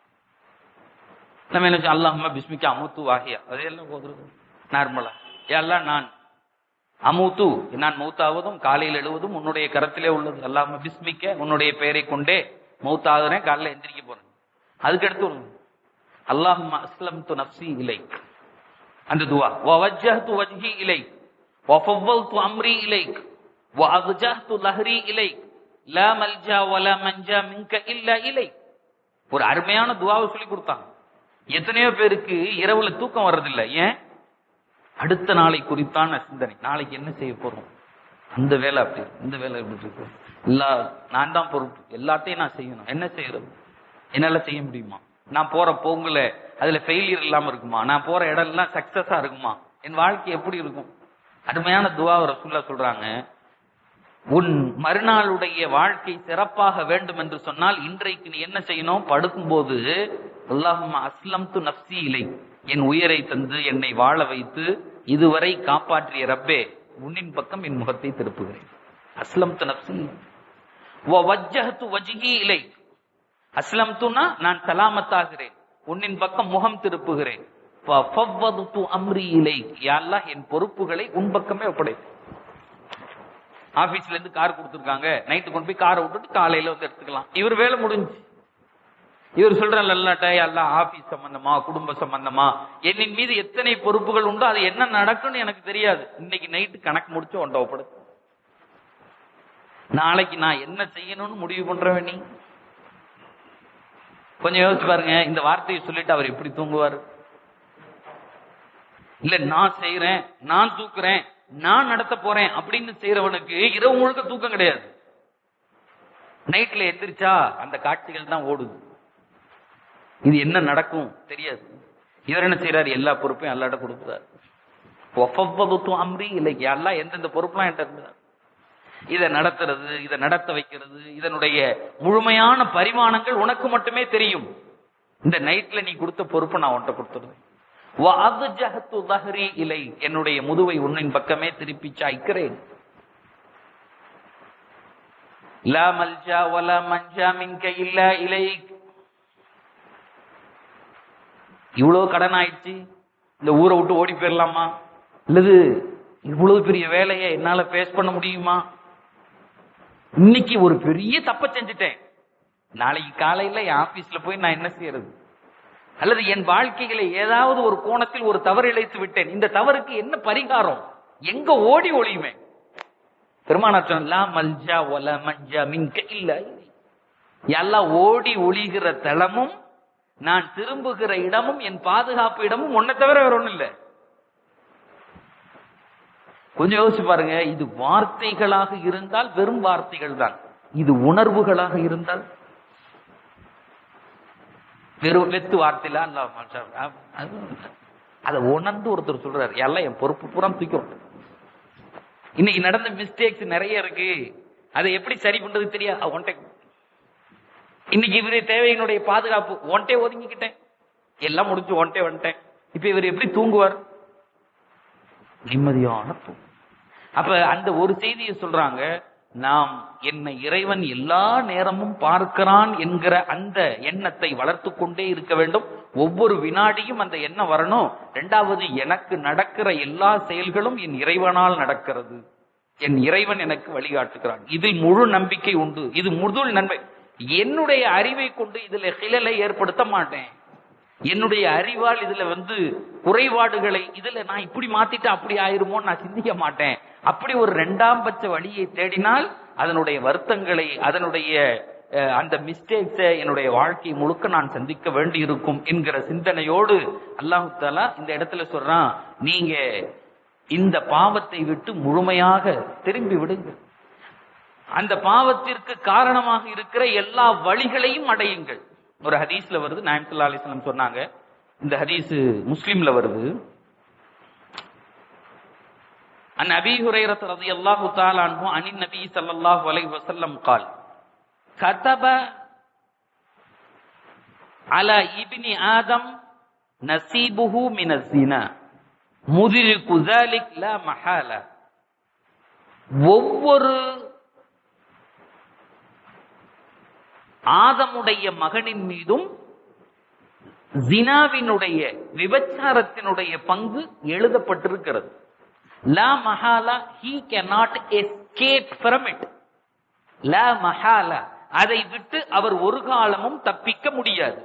நம்ம என்ன அல்லாஹ்மா பிஸ்மிக்கா அமுத்து வாகியா அதையெல்லாம் ஓதுறது நார்மலா எல்லாம் நான் அமுத்து நான் மௌத்தாவதும் காலையில் எழுவதும் உன்னுடைய கரத்திலே உள்ளது அல்லாஹ்மா பிஸ்மிக்க உன்னுடைய பெயரை கொண்டே மௌத்தாகிறேன் காலைல எந்திரிக்க போறேன் அதுக்கடுத்து ஒரு அல்லாஹும்ம அஸ்லம்து நஃப்ஸி இலைக் அந்த துவா வவஜ்ஜஹ்து வஜ்ஹி இலைக் வஃபவ்வல்து அம்ரி இலைக் وأضجهت لهري إليك لا ملجا ولا منجا منك إلا إليك ஒரு அருமையான துவாவை சொல்லி கொடுத்தாங்க எத்தனையோ பேருக்கு இரவுல தூக்கம் வர்றதில்ல ஏன் அடுத்த நாளை குறித்தான சிந்தனை நாளைக்கு என்ன செய்ய போறோம் அந்த வேலை அப்படி இந்த வேலை எப்படி இருக்கு எல்லா நான் தான் பொறுப்பு எல்லாத்தையும் நான் செய்யணும் என்ன செய்யறது என்னால செய்ய முடியுமா நான் போற போங்குல அதுல ஃபெயிலியர் இல்லாம இருக்குமா நான் போற இடம் எல்லாம் சக்சஸா இருக்குமா என் வாழ்க்கை எப்படி இருக்கும் அருமையான துவாவை ரசூல்லா சொல்றாங்க உன் மறுநாளுடைய வாழ்க்கை சிறப்பாக வேண்டும் என்று சொன்னால் இன்றைக்கு நீ என்ன செய்யணும் படுக்கும்போது அல்லாஹும் அஸ்லம் து நப்சி இலை என் உயிரை தந்து என்னை வாழ வைத்து இதுவரை காப்பாற்றிய ரப்பே உன்னின் பக்கம் என் முகத்தை திருப்புகிறேன் அஸ்லம் து நப்சி வஜ்ஜஹத்து வஜ்ஹி இலை அஸ்லம் துனா நான் சலாமத்தாகிறேன் உன்னின் பக்கம் முகம் திருப்புகிறேன் ஃபவ்வதுது அம்ரி இலை யா அல்லாஹ் என் பொறுப்புகளை உன் பக்கமே ஒப்படைத்தேன் ஆபீஸ்ல இருந்து கார் கொடுத்துருக்காங்க நைட்டு கொண்டு போய் காரை விட்டுட்டு காலையில வந்து எடுத்துக்கலாம் இவர் வேலை முடிஞ்சு இவர் சொல்ற லல்லாட்ட எல்லாம் ஆபீஸ் சம்பந்தமா குடும்ப சம்பந்தமா என்னின் மீது எத்தனை பொறுப்புகள் உண்டோ அது என்ன நடக்கும்னு எனக்கு தெரியாது இன்னைக்கு நைட்டு கணக்கு முடிச்சு ஒன்றை ஒப்படு நாளைக்கு நான் என்ன செய்யணும்னு முடிவு பண்றவன் நீ கொஞ்சம் யோசிச்சு பாருங்க இந்த வார்த்தையை சொல்லிட்டு அவர் எப்படி தூங்குவாரு இல்ல நான் செய்யறேன் நான் தூக்குறேன் நான் நடத்த போறேன் அப்படின்னு செய்யறவனுக்கு இரவு முழுக்க தூக்கம் கிடையாது நைட்ல எந்திரிச்சா அந்த காட்சிகள் தான் ஓடுது இது என்ன நடக்கும் தெரியாது இவர் என்ன செய்யறாரு எல்லா பொறுப்பையும் அல்லாட்ட கொடுக்குறாரு ஒப்பப்பதுத்துவம் அம்ரி இல்லை எல்லாம் எந்தெந்த பொறுப்புலாம் என்கிட்ட இருந்தார் இதை நடத்துறது இதை நடத்த வைக்கிறது இதனுடைய முழுமையான பரிமாணங்கள் உனக்கு மட்டுமே தெரியும் இந்த நைட்ல நீ கொடுத்த பொறுப்பை நான் உன்கிட்ட கொடுத்துருவேன் வஅதுஜஹத்து தஹ்ரி இலை என்னுடைய முதுவை உன்னின் பக்கமே திருப்பி சாய்க்கிறேன் லா மல்ஜா வலா மஞ்சா மின்க இல்லா இலைக் இவ்வளவு கடன் ஆயிடுச்சு இந்த ஊரை விட்டு ஓடி போயிடலாமா இல்லது இவ்வளவு பெரிய வேலையை என்னால பேஸ் பண்ண முடியுமா இன்னைக்கு ஒரு பெரிய தப்ப செஞ்சுட்டேன் நாளைக்கு காலையில என் ஆபீஸ்ல போய் நான் என்ன செய்யறது அல்லது என் வாழ்க்கையில ஏதாவது ஒரு கோணத்தில் ஒரு தவறு இழைத்து விட்டேன் இந்த தவறுக்கு என்ன பரிகாரம் எங்க ஓடி ஒளியுமே பெருமானாற்றம் லா மல்ஜா ஒல மஞ்சா மின்க இல்ல எல்லாம் ஓடி ஒளிகிற தளமும் நான் திரும்புகிற இடமும் என் பாதுகாப்பு இடமும் உன்னை தவிர வேற ஒண்ணும் இல்ல கொஞ்சம் யோசிச்சு பாருங்க இது வார்த்தைகளாக இருந்தால் வெறும் வார்த்தைகள் தான் இது உணர்வுகளாக இருந்தால் வெறும் வெத்து வார்த்தையில அல்ல அதை உணர்ந்து ஒருத்தர் சொல்றாரு எல்லாம் என் பொறுப்பு பூரா தூக்கும் இன்னைக்கு நடந்த மிஸ்டேக்ஸ் நிறைய இருக்கு அதை எப்படி சரி பண்றது தெரியாது ஒன்றை இன்னைக்கு இவரு தேவையினுடைய பாதுகாப்பு ஒன்ட்டே ஒதுங்கிக்கிட்டேன் எல்லாம் முடிஞ்சு ஒன்ட்டே வந்துட்டேன் இப்ப இவர் எப்படி தூங்குவார் நிம்மதியான தூக்கம் அப்ப அந்த ஒரு செய்தியை சொல்றாங்க நாம் என்னை இறைவன் எல்லா நேரமும் பார்க்கிறான் என்கிற அந்த எண்ணத்தை வளர்த்து கொண்டே இருக்க வேண்டும் ஒவ்வொரு வினாடியும் அந்த எண்ணம் வரணும் ரெண்டாவது எனக்கு நடக்கிற எல்லா செயல்களும் என் இறைவனால் நடக்கிறது என் இறைவன் எனக்கு வழிகாட்டுகிறான் இதில் முழு நம்பிக்கை உண்டு இது முழுதுள் நன்மை என்னுடைய அறிவை கொண்டு இதுல கிளலை ஏற்படுத்த மாட்டேன் என்னுடைய அறிவால் இதுல வந்து குறைபாடுகளை இதுல நான் இப்படி மாத்திட்டு அப்படி ஆயிருமோன்னு நான் சிந்திக்க மாட்டேன் அப்படி ஒரு ரெண்டாம் பட்ச வழியை தேடினால் அதனுடைய வருத்தங்களை அதனுடைய அஹ், அந்த மிஸ்டேக்ஸை என்னுடைய வாழ்க்கை முழுக்க நான் சந்திக்க வேண்டி இருக்கும் என்கிற சிந்தனையோடு அல்லாஹு தாலா இந்த இடத்துல சொல்றான் நீங்க இந்த பாவத்தை விட்டு முழுமையாக திரும்பி விடுங்க அந்த பாவத்திற்கு காரணமாக இருக்கிற எல்லா வழிகளையும் அடையுங்கள் ஒரு ஹதீஸ்ல வருது நாயம்சல்லா அலிஸ்லாம் சொன்னாங்க இந்த ஹதீஸ் முஸ்லிம்ல வருது عن أبي هريرة رضي الله تعالى عنه عن النبي صلى الله عليه وسلم قال كتب على ابن آدم نصيبه من الزنا مدرك ذلك لا محالة ஒவ்வொரு ஆதமுடைய மகனின் மீதும் ஜினாவினுடைய விபச்சாரத்தினுடைய பங்கு எழுதப்பட்டிருக்கிறது லா மஹாலா he cannot escape from it லா மஹாலா அதை விட்டு அவர் ஒரு காலமும் தப்பிக்க முடியாது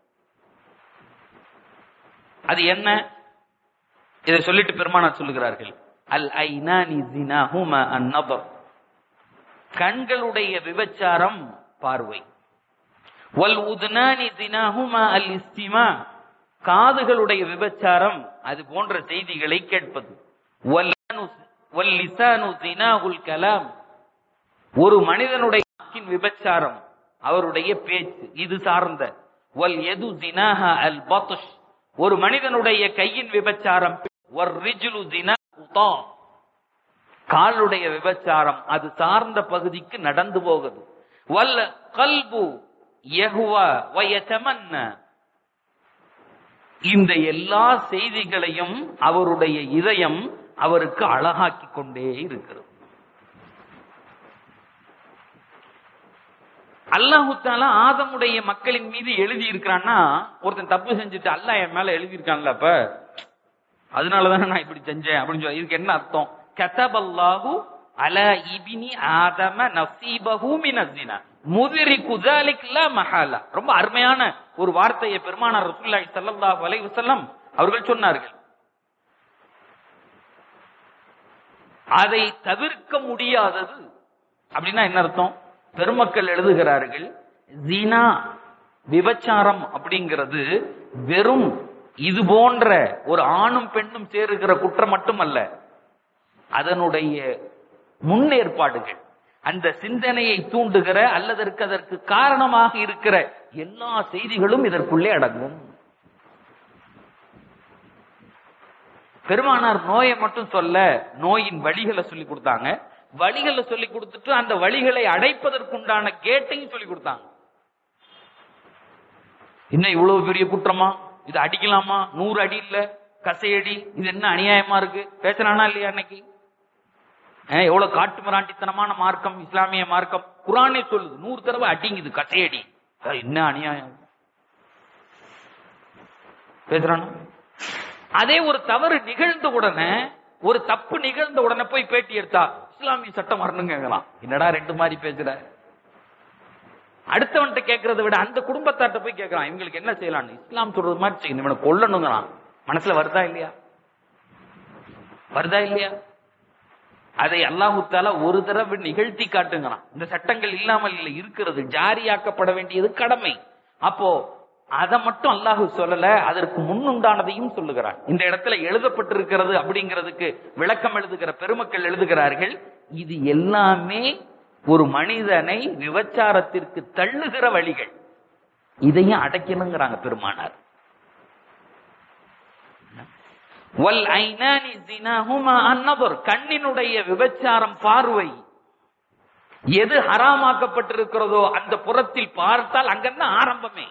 அது என்ன இதை சொல்லிட்டு பெருமானார் சொல்லுகிறார்கள் அல் ஐனானி ஜினாஹுமா அந்நபர் கண்களுடைய விபச்சாரம் பார்வை வல் உத்னானி ஜினாஹுமா அல் இஸ்திமா காதுகளுடைய விபச்சாரம் அது போன்ற செய்திகளை கேட்பது வல் வல் லிசானு ஜினாஹுல் கலாம் ஒரு மனிதனுடைய நாக்கின் விபச்சாரம் அவருடைய பேச்சு இது சார்ந்த வல் எது ஜினாஹ அல் பத்ஷ் ஒரு மனிதனுடைய கையின் விபச்சாரம் வர் ரிஜுலு ஜினா உதா காலுடைய விபச்சாரம் அது சார்ந்த பகுதிக்கு நடந்து போகுது வல்ல கல்பு யஹுவா வயதமன்ன இந்த எல்லா செய்திகளையும் அவருடைய இதயம் அவருக்கு அழகாக்கி கொண்டே இருக்கிறது அல்லாஹு தாலா ஆதமுடைய மக்களின் மீது எழுதி இருக்கிறான்னா ஒருத்தன் தப்பு செஞ்சுட்டு அல்லாஹ் என் மேல எழுதி இருக்கான்ல அப்ப அதனாலதானே நான் இப்படி செஞ்சேன் அப்படின்னு சொல்லி இதுக்கு என்ன அர்த்தம் கதபல்லாஹு அல இபினி ஆதம நசீபஹு மினஸ்ஸினா முதிரி குதாலிக் லா மஹாலா ரொம்ப அருமையான ஒரு வார்த்தையை பெருமானார் ரசூலுல்லாஹி ஸல்லல்லாஹு அலைஹி வஸல்லம் அவர்கள் சொன்னார்கள் அதை தவிர்க்க முடியாதது அப்படின்னா என்ன அர்த்தம் பெருமக்கள் எழுதுகிறார்கள் ஜீனா விபச்சாரம் அப்படிங்கிறது வெறும் இது போன்ற ஒரு ஆணும் பெண்ணும் சேருகிற குற்றம் மட்டுமல்ல அதனுடைய முன்னேற்பாடுகள் அந்த சிந்தனையை தூண்டுகிற அல்லதற்கு அதற்கு காரணமாக இருக்கிற எல்லா செய்திகளும் இதற்குள்ளே அடங்கும் பெருமானார் நோயை மட்டும் சொல்ல நோயின் வழிகளை சொல்லி கொடுத்தாங்க வழிகளை சொல்லி கொடுத்துட்டு அந்த வழிகளை அடைப்பதற்குண்டான கேட்டையும் சொல்லி கொடுத்தாங்க என்ன இவ்வளவு பெரிய குற்றமா இது அடிக்கலாமா நூறு அடி இல்ல கசையடி இது என்ன அநியாயமா இருக்கு பேசுறானா இல்லையா அன்னைக்கு அஹ், எவ்வளவு காட்டு மிராண்டித்தனமான மார்க்கம் இஸ்லாமிய மார்க்கம் குரானே சொல்லுது நூறு தடவை அடிங்குது கசையடி அஹ், என்ன அநியாயம் பேசுறானா அதே ஒரு தவறு நிகழ்ந்த உடனே ஒரு தப்பு நிகழ்ந்த உடனே போய் பேட்டி எடுத்தா இஸ்லாமிய சட்டம் வரணுங்க கேட்கலாம் என்னடா ரெண்டு மாதிரி பேசுற அடுத்தவன்ட்ட கேட்கறத விட அந்த குடும்பத்தார்ட்ட போய் கேட்கறான் இவங்களுக்கு என்ன செய்யலாம்னு இஸ்லாம் சொல்றது மாதிரி செய்யணும் இவனை கொல்லணுங்கிறான் மனசுல வருதா இல்லையா வருதா இல்லையா அதை அல்லாஹு தாலா ஒரு தடவை நிகழ்த்தி காட்டுங்கிறான் இந்த சட்டங்கள் இல்லாமல் இல்லை இருக்கிறது ஜாரியாக்கப்பட வேண்டியது கடமை அப்போ அதை மட்டும் அல்லாஹு சொல்லல அதற்கு முன்னுண்டானதையும் சொல்லுகிறான் இந்த இடத்துல எழுதப்பட்டிருக்கிறது அப்படிங்கிறதுக்கு விளக்கம் எழுதுகிற பெருமக்கள் எழுதுகிறார்கள் இது எல்லாமே ஒரு மனிதனை விபச்சாரத்திற்கு தள்ளுகிற வழிகள் இதையும் அடைக்கணுங்கிறாங்க பெருமானார் வல் ஐனானி ஜினாஹுமா அன்னபர் கண்ணினுடைய விபச்சாரம் பார்வை எது ஹராமாக்கப்பட்டிருக்கிறதோ அந்த புறத்தில் பார்த்தால் அங்கதான் ஆரம்பமே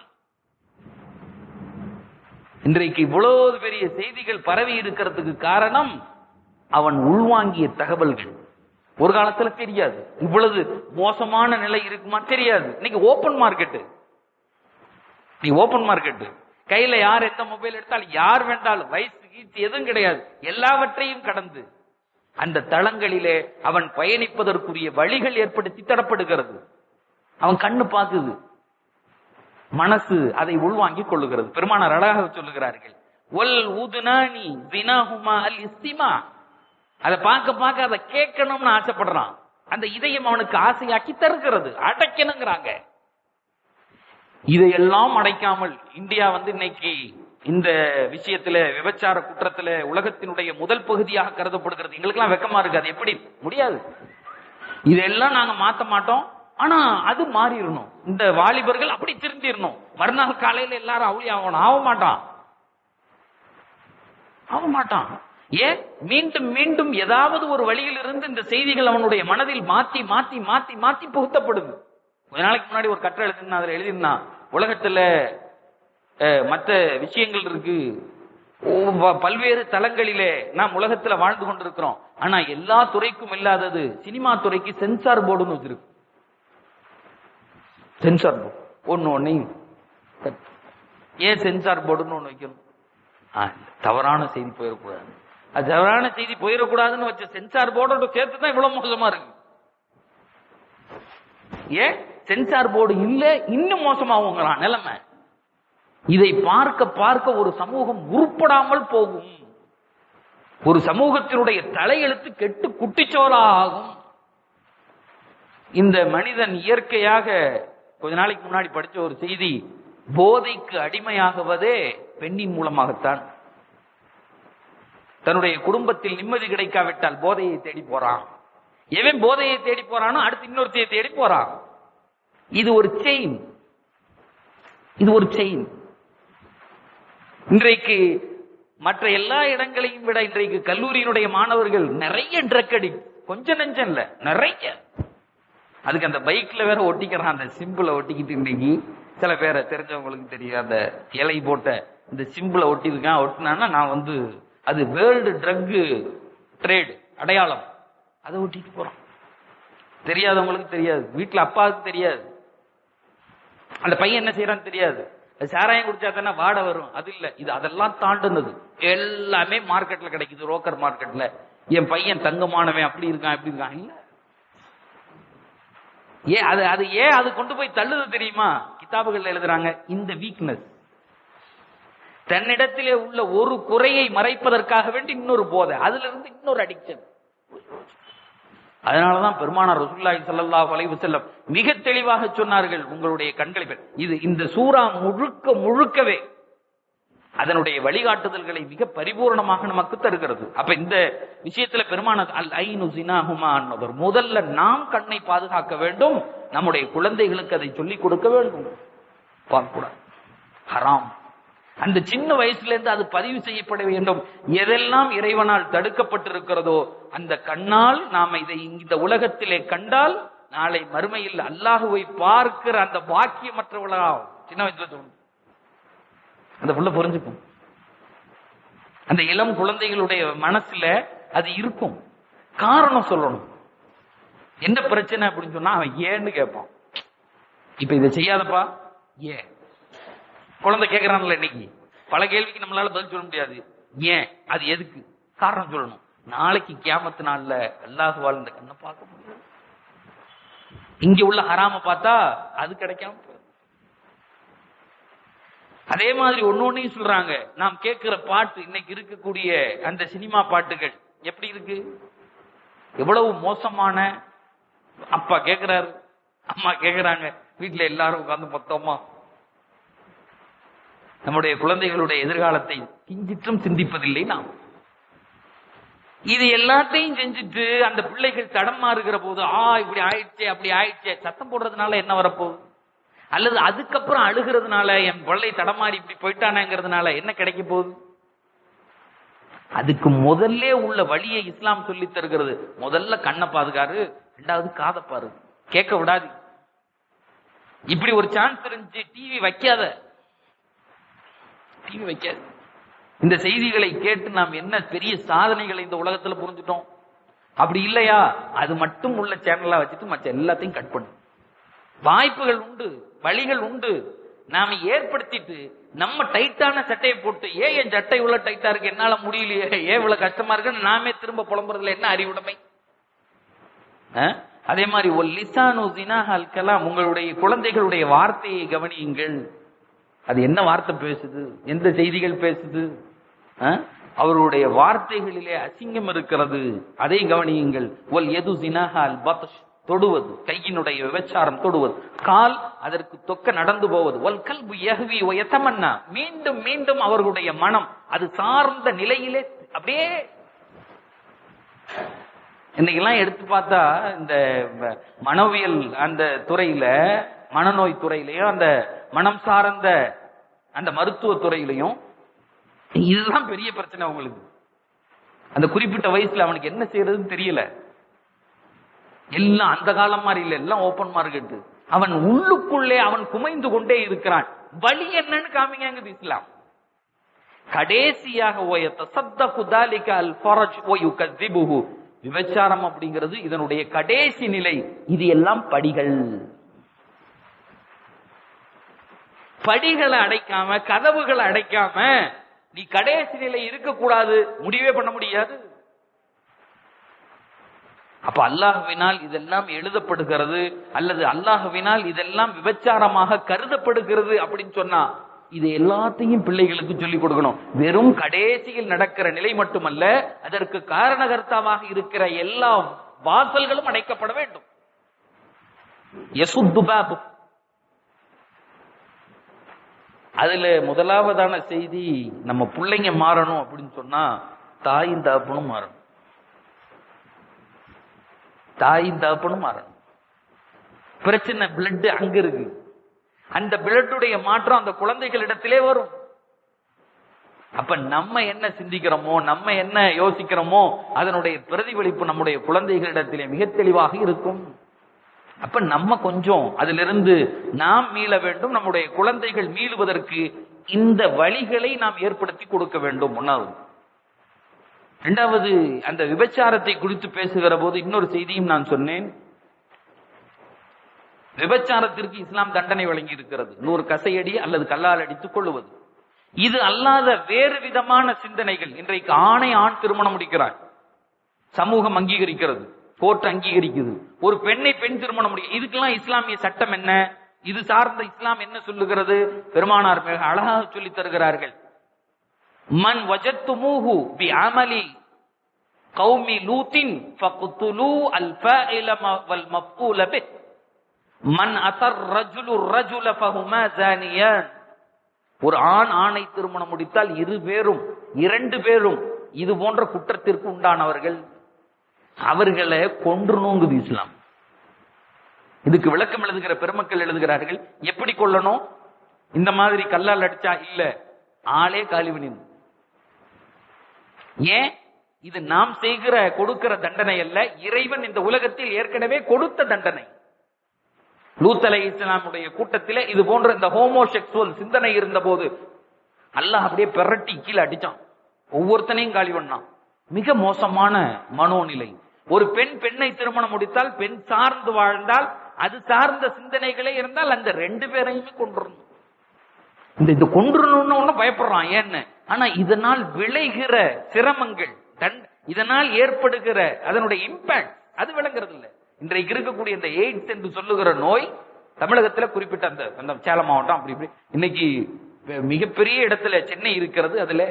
இன்றைக்கு இவ்வளவு பெரிய செய்திகள் பரவி இருக்கிறதுக்கு காரணம் அவன் உள்வாங்கிய தகவல்கள் ஒரு காலத்துல தெரியாது இவ்வளவு மோசமான நிலை இருக்குமா தெரியாது இன்னைக்கு ஓபன் மார்க்கெட்டு நீ ஓபன் மார்க்கெட்டு கையில யார் எந்த மொபைல் எடுத்தாலும் யார் வேண்டாலும் வயசு கீச்சு எதுவும் கிடையாது எல்லாவற்றையும் கடந்து அந்த தளங்களிலே அவன் பயணிப்பதற்குரிய வழிகள் ஏற்படுத்தி தரப்படுகிறது அவன் கண்ணு பார்க்குது மனசு அதை உள்வாங்கிக் கொள்ளுகிறது பெருமானார் அழகாக சொல்லுகிறார்கள் ஒல் ஊதுனானி தினாஹுமா அல் இஸ்திமா அதை பார்க்க பார்க்க அதை கேட்கணும்னு ஆசைப்படுறான் அந்த இதயம் அவனுக்கு ஆசையாக்கி தருகிறது அடைக்கணுங்கிறாங்க இதையெல்லாம் அடைக்காமல் இந்தியா வந்து இன்னைக்கு இந்த விஷயத்துல விபச்சார குற்றத்துல உலகத்தினுடைய முதல் பகுதியாக கருதப்படுகிறது எங்களுக்கெல்லாம் வெக்கமா இருக்கு அது எப்படி முடியாது இதெல்லாம் நாங்க மாத்த மாட்டோம் ஆனா அது மாறிடணும் இந்த வாலிபர்கள் அப்படி திருந்திடணும் மறுநாள் காலையில எல்லாரும் அவளி ஆகணும் ஆக மாட்டான் ஆக மாட்டான் ஏன் மீண்டும் மீண்டும் ஏதாவது ஒரு வழியில் இருந்து இந்த செய்திகள் அவனுடைய மனதில் மாத்தி மாத்தி மாத்தி மாத்தி புகுத்தப்படுது கொஞ்ச நாளைக்கு முன்னாடி ஒரு கட்டுரை எழுதினா அதுல எழுதியிருந்தான் உலகத்துல அஹ், மற்ற விஷயங்கள் இருக்கு ஓ, ப- பல்வேறு தளங்களிலே நாம் உலகத்துல வாழ்ந்து கொண்டிருக்கிறோம் ஆனா எல்லா துறைக்கும் இல்லாதது சினிமா துறைக்கு சென்சார் போர்டுன்னு வச்சிருக்கு சென்சார் போர்டு ஒன்னு ஒன்னையும் ஏன் சென்சார் போர்டுன்னு ஒண்ணு வைக்கணும் ஆ, தவறான செய்தி போயிடக்கூடாது அது தவறான செய்தி போயிடக்கூடாதுன்னு வச்ச சென்சார் போர்டோட சேர்த்து தான் இவ்வளவு மோசமா இருக்கு ஏன் சென்சார் போர்டு இல்ல இன்னும் மோசமாகுங்கிறான் நிலைமை இதை பார்க்க பார்க்க ஒரு சமூகம் உருப்படாமல் போகும் ஒரு சமூகத்தினுடைய தலையெழுத்து கெட்டு குட்டிச்சோலாகும் இந்த மனிதன் இயற்கையாக கொஞ்ச நாளைக்கு முன்னாடி படிச்ச ஒரு செய்தி போதைக்கு அடிமையாகுவதே பெண்ணின் மூலமாகத்தான் தன்னுடைய குடும்பத்தில் நிம்மதி கிடைக்காவிட்டால் போதையை தேடி போறான் எவன் போதையை தேடி போறானோ அடுத்து இன்னொருத்தையை தேடி போறான் இது ஒரு செயின் இது ஒரு செயின் இன்றைக்கு மற்ற எல்லா இடங்களையும் விட இன்றைக்கு கல்லூரியினுடைய மாணவர்கள் நிறைய ட்ரக் அடி கொஞ்சம் நெஞ்சம் இல்ல நிறைய அதுக்கு அந்த பைக்ல வேற ஒட்டிக்கிறான் அந்த சிம்பிளை ஒட்டிக்கிட்டு இன்னைக்கு சில பேரை தெரிஞ்சவங்களுக்கு தெரியும் அந்த இலை போட்ட இந்த சிம்பிளை ஒட்டியிருக்கான் ஒட்டினான்னா நான் வந்து அது வேர்ல்டு ட்ரக் ட்ரேடு அடையாளம் அதை ஒட்டிட்டு போறான் தெரியாதவங்களுக்கு தெரியாது வீட்டுல அப்பாவுக்கு தெரியாது அந்த பையன் என்ன செய்யறான்னு தெரியாது அது சாராயம் குடிச்சா தானே வாடை வரும் அது இல்ல இது அதெல்லாம் தாண்டுனது எல்லாமே மார்க்கெட்ல கிடைக்குது ரோக்கர் மார்க்கெட்ல என் பையன் தங்கமானவன் அப்படி இருக்கான் இப்படி இருக்கான் இல்ல ஏன் அது அது ஏன் அது கொண்டு போய் தள்ளுது தெரியுமா கிதாபுகள்ல எழுதுறாங்க இந்த வீக்னஸ் தன்னிடத்திலே உள்ள ஒரு குறையை மறைப்பதற்காக வேண்டி இன்னொரு போதை அதுல இருந்து இன்னொரு அடிக்ஷன் அதனாலதான் பெருமானார் ரசூலுல்லாஹி ஸல்லல்லாஹு அலைஹி வஸல்லம் மிக தெளிவாக சொன்னார்கள் உங்களுடைய கண்களை பெ- இது இந்த சூரா முழுக்க முழுக்கவே அதனுடைய வழிகாட்டுதல்களை மிக பரிபூர்ணமாக நமக்கு தருகிறது அப்ப இந்த விஷயத்துல பெருமானார் அல் ஐனு ஜினாஹுமா அன்னவர் முதல்ல நாம் கண்ணை பாதுகாக்க வேண்டும் நம்முடைய குழந்தைகளுக்கு அதை சொல்லிக் கொடுக்க வேண்டும் பார்க்கக்கூடாது ஹராம் அந்த சின்ன வயசுல இருந்து அது பதிவு செய்யப்பட வேண்டும் எதெல்லாம் இறைவனால் தடுக்கப்பட்டிருக்கிறதோ அந்த கண்ணால் நாம் இதை இந்த உலகத்திலே கண்டால் நாளை மறுமையில் அல்லாஹுவை பார்க்கிற அந்த பாக்கியமற்றவளாகும் சின்ன வயசுல தோணும் அந்த புள்ள புரிஞ்சுக்கும் அந்த இளம் குழந்தைகளுடைய மனசுல அது இருக்கும் காரணம் சொல்லணும் என்ன பிரச்சனை அப்படின்னு சொன்னா அவன் ஏன்னு கேட்பான் இப்ப இதை செய்யாதப்பா ஏன் குழந்தை கேட்கறான்ல இன்னைக்கு பல கேள்விக்கு நம்மளால பதில் சொல்ல முடியாது ஏன் அது எதுக்கு காரணம் சொல்லணும் நாளைக்கு கியாமத்து நாள்ல அல்லாஹுவால் இந்த கண்ணை பார்க்க முடியாது இங்க உள்ள ஹராம பார்த்தா அது கிடைக்காம போயிடும். அதே மாதிரி ஒன்னொன்னையும் சொல்றாங்க நாம் கேட்கிற பாட்டு இன்னைக்கு இருக்கக்கூடிய அந்த சினிமா பாட்டுகள் எப்படி இருக்கு எவ்வளவு மோசமான அப்பா கேக்குறாரு அம்மா கேக்குறாங்க வீட்டுல எல்லாரும் உட்கார்ந்து மொத்தமா நம்முடைய குழந்தைகளுடைய எதிர்காலத்தை கிஞ்சிற்றும் சிந்திப்பதில்லை நாம் இது எல்லாத்தையும் செஞ்சுட்டு அந்த பிள்ளைகள் தடம் மாறுகிற போது ஆ இப்படி ஆயிடுச்சே அப்படி ஆயிடுச்சே சத்தம் போடுறதுனால என்ன வரப்போகுது அல்லது அதுக்கப்புறம் அழுகிறதுனால என் பிள்ளை தடமாறி இப்படி போயிட்டானேங்கிறதுனால என்ன கிடைக்க போகுது அதுக்கு முதல்ல உள்ள வழியை இஸ்லாம் சொல்லி தருகிறது முதல்ல கண்ணை பாதுகாரு ரெண்டாவது காதை பாரு கேட்க விடாது இப்படி ஒரு சான்ஸ் இருந்துச்சு டிவி வைக்காத டிவி வைக்காது இந்த செய்திகளை கேட்டு நாம் என்ன பெரிய சாதனைகளை இந்த உலகத்துல புரிஞ்சுட்டோம் அப்படி இல்லையா அது மட்டும் உள்ள சேனலா வச்சுட்டு மற்ற எல்லாத்தையும் கட் பண்ணு வாய்ப்புகள் உண்டு வழிகள் உண்டு நாம ஏற்படுத்திட்டு நம்ம டைட்டான சட்டையை போட்டு ஏன் என் சட்டை இவ்வளவு டைட்டா இருக்கு என்னால முடியலையே ஏன் இவ்வளவு கஷ்டமா இருக்குன்னு நாமே திரும்ப புலம்புறதுல என்ன அறிவுடைமை அஹ்? அதே மாதிரி ஒரு லிசானு ஜினாஹல் கலாம் உங்களுடைய குழந்தைகளுடைய வார்த்தையை கவனியுங்கள் அது என்ன வார்த்தை பேசுது எந்த செய்திகள் பேசுது அஹ்? அவருடைய வார்த்தைகளிலே அசிங்கம் இருக்கிறது அதை கவனியுங்கள் ஒல் எது ஜினாஹால் பத்ஷ் தொடுவது கையினுடைய விபச்சாரம் தொடுவது கால் அதற்கு தொக்க நடந்து போவது ஒல் கல்பு யஹ்வி ஒயத்தமன்னா மீண்டும் மீண்டும் அவர்களுடைய மனம் அது சார்ந்த நிலையிலே அப்படியே இன்னைக்கெல்லாம் எடுத்து பார்த்தா இந்த ம- மனோவியல் அந்த துறையில மனநோய் துறையிலையும் அந்த மனம் சார்ந்த அந்த மருத்துவ துறையிலையும் இதுதான் பெரிய பிரச்சனை அவங்களுக்கு அந்த குறிப்பிட்ட வயசுல அவனுக்கு என்ன செய்யறதுன்னு தெரியல எல்லாம் அந்த காலம் மாதிரி இல்ல எல்லாம் ஓபன் மார்க்கெட் அவன் உள்ளுக்குள்ளே அவன் குமைந்து கொண்டே இருக்கிறான் வழி என்னன்னு காமிங்க இஸ்லாம் கடைசியாக ஓய தசத்தகு தாலிக அல் ஃபரஜ் ஓ யுகதிபுஹு விபச்சாரம் அப்படிங்கிறது இதனுடைய கடைசி நிலை இது எல்லாம் படிகள் படிகளை அடைக்காம கதவுகளை அடைக்காம நீ கடைசி நிலை இருக்கக்கூடாது முடிவே பண்ண முடியாது அப்ப அல்லாஹுவினால் இதெல்லாம் எழுதப்படுகிறது அல்லது அல்லாஹுவினால் இதெல்லாம் விபச்சாரமாக கருதப்படுகிறது அப்படின்னு சொன்னா இது எல்லாத்தையும் பிள்ளைகளுக்கு சொல்லிக் கொடுக்கணும் வெறும் கடைசியில் நடக்கிற நிலை மட்டுமல்ல அதற்கு காரணகர்த்தாவாக இருக்கிற எல்லா வாசல்களும் அடைக்கப்பட வேண்டும் யசுத்து பாபு அதுல முதலாவதான செய்தி நம்ம பிள்ளைங்க மாறணும் அப்படின்னு சொன்னா தாயும் தகப்பனும் மாறணும் தாயும் தகப்பனும் மாறணும் பிரச்சனை பிளட் அங்க இருக்கு அந்த பிளட்டுடைய மாற்றம் அந்த குழந்தைகளிடத்திலே வரும் அப்ப நம்ம என்ன சிந்திக்கிறோமோ நம்ம என்ன யோசிக்கிறோமோ அதனுடைய பிரதிபலிப்பு நம்முடைய குழந்தைகளிடத்திலே மிக தெளிவாக இருக்கும் அப்ப நம்ம கொஞ்சம் அதிலிருந்து நாம் மீள வேண்டும் நம்முடைய குழந்தைகள் மீளுவதற்கு இந்த வழிகளை நாம் ஏற்படுத்தி கொடுக்க வேண்டும் ஒன்னாவது இரண்டாவது அந்த விபச்சாரத்தை குறித்து பேசுகிற போது இன்னொரு செய்தியும் நான் சொன்னேன் விபச்சாரத்திற்கு இஸ்லாம் தண்டனை வழங்கி இருக்கிறது நூறு கசையடி அல்லது கல்லால் அடித்துக் கொள்ளுவது இது அல்லாத வேறு விதமான சிந்தனைகள் இன்றைக்கு ஆணை ஆண் திருமணம் முடிக்கிறார் சமூகம் அங்கீகரிக்கிறது கோர்ட் அங்கீகரிக்குது ஒரு பெண்ணை பெண் திருமணம் முடியும் இதுக்கெல்லாம் இஸ்லாமிய சட்டம் என்ன இது சார்ந்த இஸ்லாம் என்ன சொல்லுகிறது பெருமானார் மிக அழகாக சொல்லித் தருகிறார்கள் மன் வஜத்துமூஹு பி அமலி கௌமி லூத்தின் ஃபக்துலு அல் ஃபாயில வல் மஃபூல பிஹ் மன் அசர் ரஜுலு ரஜுல ஃபஹுமா ஜானியான் ஒரு ஆண் ஆணை திருமணம் முடித்தால் இரு பேரும் இரண்டு பேரும் இது போன்ற குற்றத்திற்கு உண்டானவர்கள் அவர்களை கொன்றணுங்குது இஸ்லாம் இதுக்கு விளக்கம் எழுதுகிற பெருமக்கள் எழுதுகிறார்கள் எப்படி கொல்லணும் இந்த மாதிரி கல்லால் அடிச்சா இல்ல ஆளே காலிவனின் ஏன் இது நாம் செய்கிற கொடுக்கிற தண்டனை அல்ல இறைவன் இந்த உலகத்தில் ஏற்கனவே கொடுத்த தண்டனை லூத் அலை இஸ்லாமுடைய கூட்டத்திலே இது போன்ற இந்த ஹோமோசெக்சுவல் சிந்தனை இருந்த போது அல்லாஹ் அப்படியே பெரட்டி கீழே அடிச்சான் ஒவ்வொருத்தனையும் காலி பண்ணான் மிக மோசமான மனோநிலை ஒரு பெண் பெண்ணை திருமணம் முடித்தால் பெண் சார்ந்து வாழ்ந்தால் அது சார்ந்த சிந்தனைகளே இருந்தால் அந்த ரெண்டு பேரையுமே கொண்டிருந்தோம் இந்த இது கொண்டுறணும்னு ஒண்ணு பயப்படுறான் ஏன்னு ஆனா இதனால் விளைகிற சிரமங்கள் தன் இதனால் ஏற்படுகிற அதனுடைய இம்பாக்ட் அது விளங்குறது இல்ல இன்றைக்கு இருக்கக்கூடிய இந்த எய்ட்ஸ் என்று சொல்லுகிற நோய் தமிழகத்துல குறிப்பிட்ட அந்த அந்த சேலம் மாவட்டம் அப்படி இப்படி இன்னைக்கு மிகப்பெரிய இடத்துல சென்னை இருக்கிறது அதுல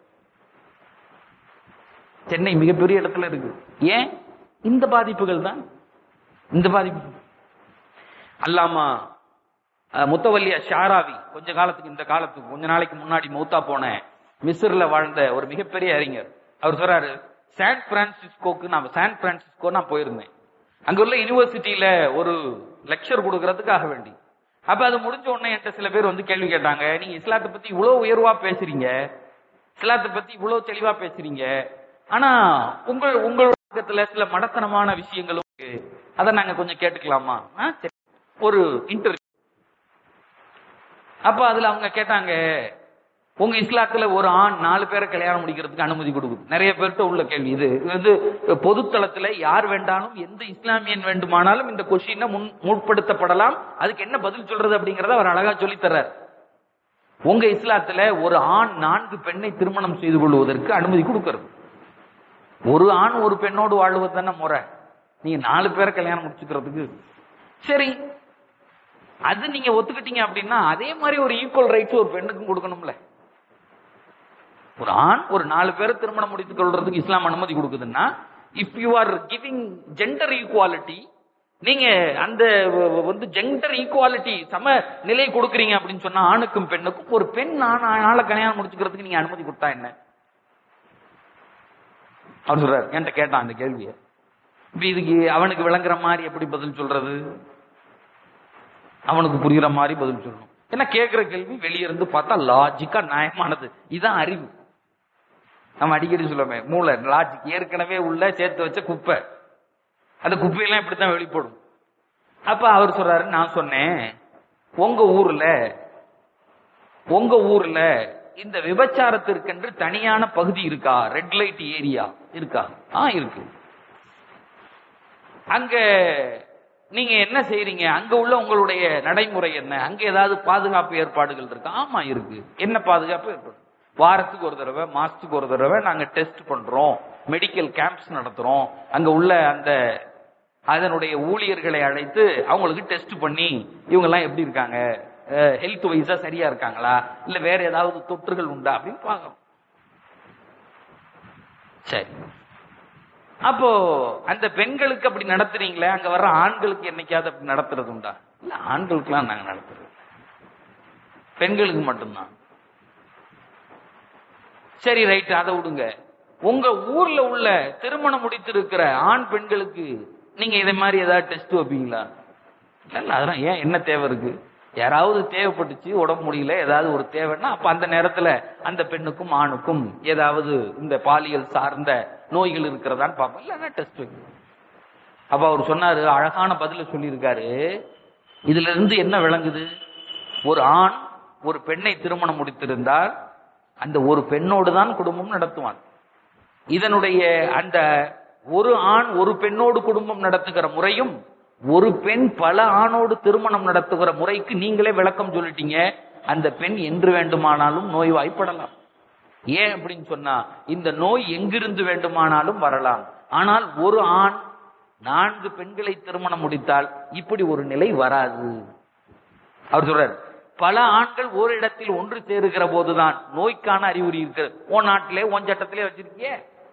சென்னை மிகப்பெரிய இடத்துல இருக்கு ஏன் இந்த பாதிப்புகள் தான் இந்த பாதிப்பு அல்லாமா அஹ், முத்தவல்லியா ஷாராவி கொஞ்ச காலத்துக்கு இந்த காலத்துக்கு கொஞ்ச நாளைக்கு முன்னாடி மௌத்தா போன மிஸ்ர்ல வாழ்ந்த ஒரு மிகப்பெரிய அறிஞர் அவர் சொல்றாரு சான் பிரான்சிஸ்கோக்கு நான் சான் பிரான்சிஸ்கோ நான் போயிருந்தேன் அங்க உள்ள யூனிவர்சிட்டியில ஒரு லெக்சர் கொடுக்கறதுக்காக வேண்டி அப்ப அது முடிஞ்ச உடனே என்கிட்ட சில பேர் வந்து கேள்வி கேட்டாங்க நீங்க இஸ்லாத்தை பத்தி இவ்வளவு உயர்வா பேசுறீங்க இஸ்லாத்தை பத்தி இவ்வளவு தெளிவா பேசுறீங்க ஆனா உங்கள் உங்களோட சில மடத்தனமான விஷயங்களும் இருக்கு அதை நாங்க கொஞ்சம் கேட்டுக்கலாமா ஆ, சரி. ஒரு இன்டர்வியூ அப்ப அதுல அவங்க கேட்டாங்க உங்க இஸ்லாத்துல ஒரு ஆண் நாலு பேரை கல்யாணம் முடிக்கிறதுக்கு அனுமதி கொடுக்குது நிறைய பேர்கிட்ட உள்ள கேள்வி இது இது வந்து பொதுத்தளத்துல யார் வேண்டாலும் எந்த இஸ்லாமியன் வேண்டுமானாலும் இந்த கொஸ்டினை முன் முற்படுத்தப்படலாம் அதுக்கு என்ன பதில் சொல்றது அப்படிங்கறத அவர் அழகா சொல்லி தர்றார் உங்க இஸ்லாத்துல ஒரு ஆண் நான்கு பெண்ணை திருமணம் செய்து கொள்வதற்கு அனுமதி கொடுக்கிறது ஒரு ஆண் ஒரு பெண்ணோடு வாழ்வது தானே முறை நீங்க நாலு பேரை கல்யாணம் முடிச்சுக்கிறதுக்கு சரி அது நீங்க ஒத்துக்கிட்டீங்க அப்படின்னா அதே மாதிரி ஒரு ஈக்குவல் ரைட்ஸ் ஒரு பெண்ணுக்கும் கொடுக்கணும்ல ஒரு ஆண் ஒரு நாலு பேரை திருமணம் முடித்துக் கொள்றதுக்கு இஸ்லாம் அனுமதி கொடுக்குதுன்னா if you are giving gender equality நீங்க அந்த வ- வ- வந்து ஜெண்டர் ஈக்குவாலிட்டி சம நிலை கொடுக்குறீங்க அப்படின்னு சொன்னா ஆணுக்கும் பெண்ணுக்கும் ஒரு பெண் ஆண் ஆளை கல்யாணம் முடிச்சுக்கிறதுக்கு நீங்க அனுமதி கொடுத்தா என்ன அவர் சொல்றாரு என்கிட்ட கேட்டான் அந்த கேள்வியை இப்ப இதுக்கு அவனுக்கு விளங்குற மாதிரி எப்படி பதில் சொல்றது அவனுக்கு புரியுற மாதிரி பதில் சொல்லணும் ஏன்னா கேட்கிற கேள்வி வெளிய இருந்து பார்த்தா லாஜிக்கா நியாயமானது இதான் அறிவு நம்ம அடிக்கடி சொல்லுவோமே மூளை லாஜிக் ஏற்கனவே உள்ள சேர்த்து வச்ச குப்பை அந்த குப்பையெல்லாம் இப்படித்தான் வெளிப்படும் அப்ப அவர் சொல்றாரு நான் சொன்னேன் உங்க ஊர்ல உங்க ஊர்ல இந்த விபச்சாரத்திற்கென்று தனியான பகுதி இருக்கா ரெட் லைட் ஏரியா இருக்கா ஆ இருக்கு அங்க நீங்க என்ன செய்றீங்க அங்க உள்ள உங்களுடைய நடைமுறை என்ன அங்க ஏதாவது பாதுகாப்பு ஏற்பாடுகள் இருக்கா ஆமா இருக்கு என்ன பாதுகாப்பு ஏற்பாடு வாரத்துக்கு ஒரு தடவை மாசத்துக்கு ஒரு தடவை நாங்க டெஸ்ட் பண்றோம் மெடிக்கல் கேம்ப்ஸ் நடத்துறோம் அங்க உள்ள அந்த அதனுடைய ஊழியர்களை அழைத்து அவங்களுக்கு டெஸ்ட் பண்ணி இவங்க எல்லாம் எப்படி இருக்காங்க ஹெல்த் வைஸா சரியா இருக்காங்களா இல்ல வேற ஏதாவது தொற்றுகள் உண்டா அப்படின்னு பார்க்கறோம் சரி அப்போ அந்த பெண்களுக்கு அப்படி நடத்துறீங்களே அங்க வர்ற ஆண்களுக்கு என்னைக்காவது அப்படி நடத்துறது உண்டா இல்ல ஆண்களுக்குலாம் நாங்க நடத்துறது பெண்களுக்கு மட்டும்தான் சரி ரைட் அதை விடுங்க உங்க ஊர்ல உள்ள திருமணம் முடித்திருக்கிற ஆண் பெண்களுக்கு நீங்க இதை மாதிரி ஏதாவது டெஸ்ட் வைப்பீங்களா இல்ல அதெல்லாம் ஏன் என்ன தேவை இருக்கு யாராவது தேவைப்பட்டுச்சு உடம்பு முடியல ஏதாவது ஒரு தேவைன்னா அப்ப அந்த நேரத்துல அந்த பெண்ணுக்கும் ஆணுக்கும் ஏதாவது இந்த பாலியல் சார்ந்த நோய்கள் இருக்கிறதான்னு பார்ப்போம் இல்லைன்னா டெஸ்ட் வைக்கணும் அப்ப அவர் சொன்னாரு அழகான பதில சொல்லியிருக்காரு இதுல இருந்து என்ன விளங்குது ஒரு ஆண் ஒரு பெண்ணை திருமணம் முடித்திருந்தால் அந்த ஒரு பெண்ணோடு தான் குடும்பம் நடத்துவான் இதனுடைய அந்த ஒரு ஆண் ஒரு பெண்ணோடு குடும்பம் நடத்துகிற முறையும் ஒரு பெண் பல ஆணோடு திருமணம் நடத்துகிற முறைக்கு நீங்களே விளக்கம் சொல்லிட்டீங்க அந்த பெண் என்று வேண்டுமானாலும் நோய்வாய்ப்படலாம் ஏன் அப்படின்னு சொன்னா இந்த நோய் எங்கிருந்து வேண்டுமானாலும் வரலாம் ஆனால் ஒரு ஆண் நான்கு பெண்களை திருமணம் முடித்தால் இப்படி ஒரு நிலை வராது அவர் சொல்றார் பல ஆண்கள் ஒரு இடத்தில் ஒன்று சேருகிற போதுதான் நோய்க்கான அறிகுறி இருக்கிறது உன் நாட்டிலே உன் சட்டத்திலே வச்சிருக்கிய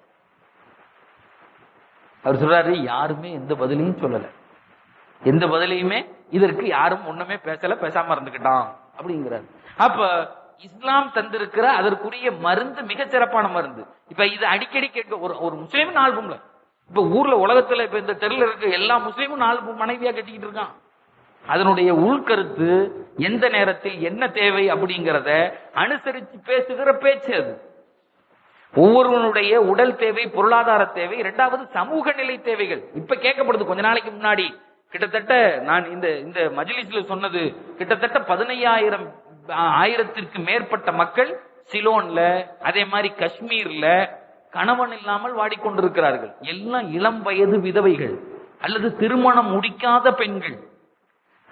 அவர் சொல்றாரு யாருமே எந்த பதிலையும் சொல்லல எந்த பதிலையுமே இதற்கு யாரும் ஒண்ணுமே பேசல பேசாம இருந்துக்கிட்டான் அப்படிங்கிறார் அப்ப இஸ்லாம் தந்திருக்கிற அதற்குரிய மருந்து மிக சிறப்பான மருந்து இப்ப இது அடிக்கடி கேட்க ஒரு ஒரு முஸ்லீம் ஆல்பம்ல இப்ப ஊர்ல உலகத்துல இப்ப இந்த தெருல இருக்க எல்லா முஸ்லீமும் நாலு மனைவியா கட்டிக்கிட்டு இருக்கான் அதனுடைய உள்கருத்து எந்த நேரத்தில் என்ன தேவை அப்படிங்கறத அனுசரிச்சு பேசுகிற பேச்சு அது ஒவ்வொருவனுடைய உடல் தேவை பொருளாதார தேவை இரண்டாவது சமூக நிலை தேவைகள் இப்ப கேட்கப்படுது கொஞ்ச நாளைக்கு முன்னாடி கிட்டத்தட்ட நான் இந்த இந்த மஜ்லிஸ்ல சொன்னது கிட்டத்தட்ட பதினையாயிரம் ஆயிரத்திற்கு மேற்பட்ட மக்கள் சிலோன்ல அதே மாதிரி காஷ்மீர்ல கணவன் இல்லாமல் வாடிக்கொண்டிருக்கிறார்கள் எல்லாம் இளம் வயது விதவைகள் அல்லது திருமணம் முடிக்காத பெண்கள்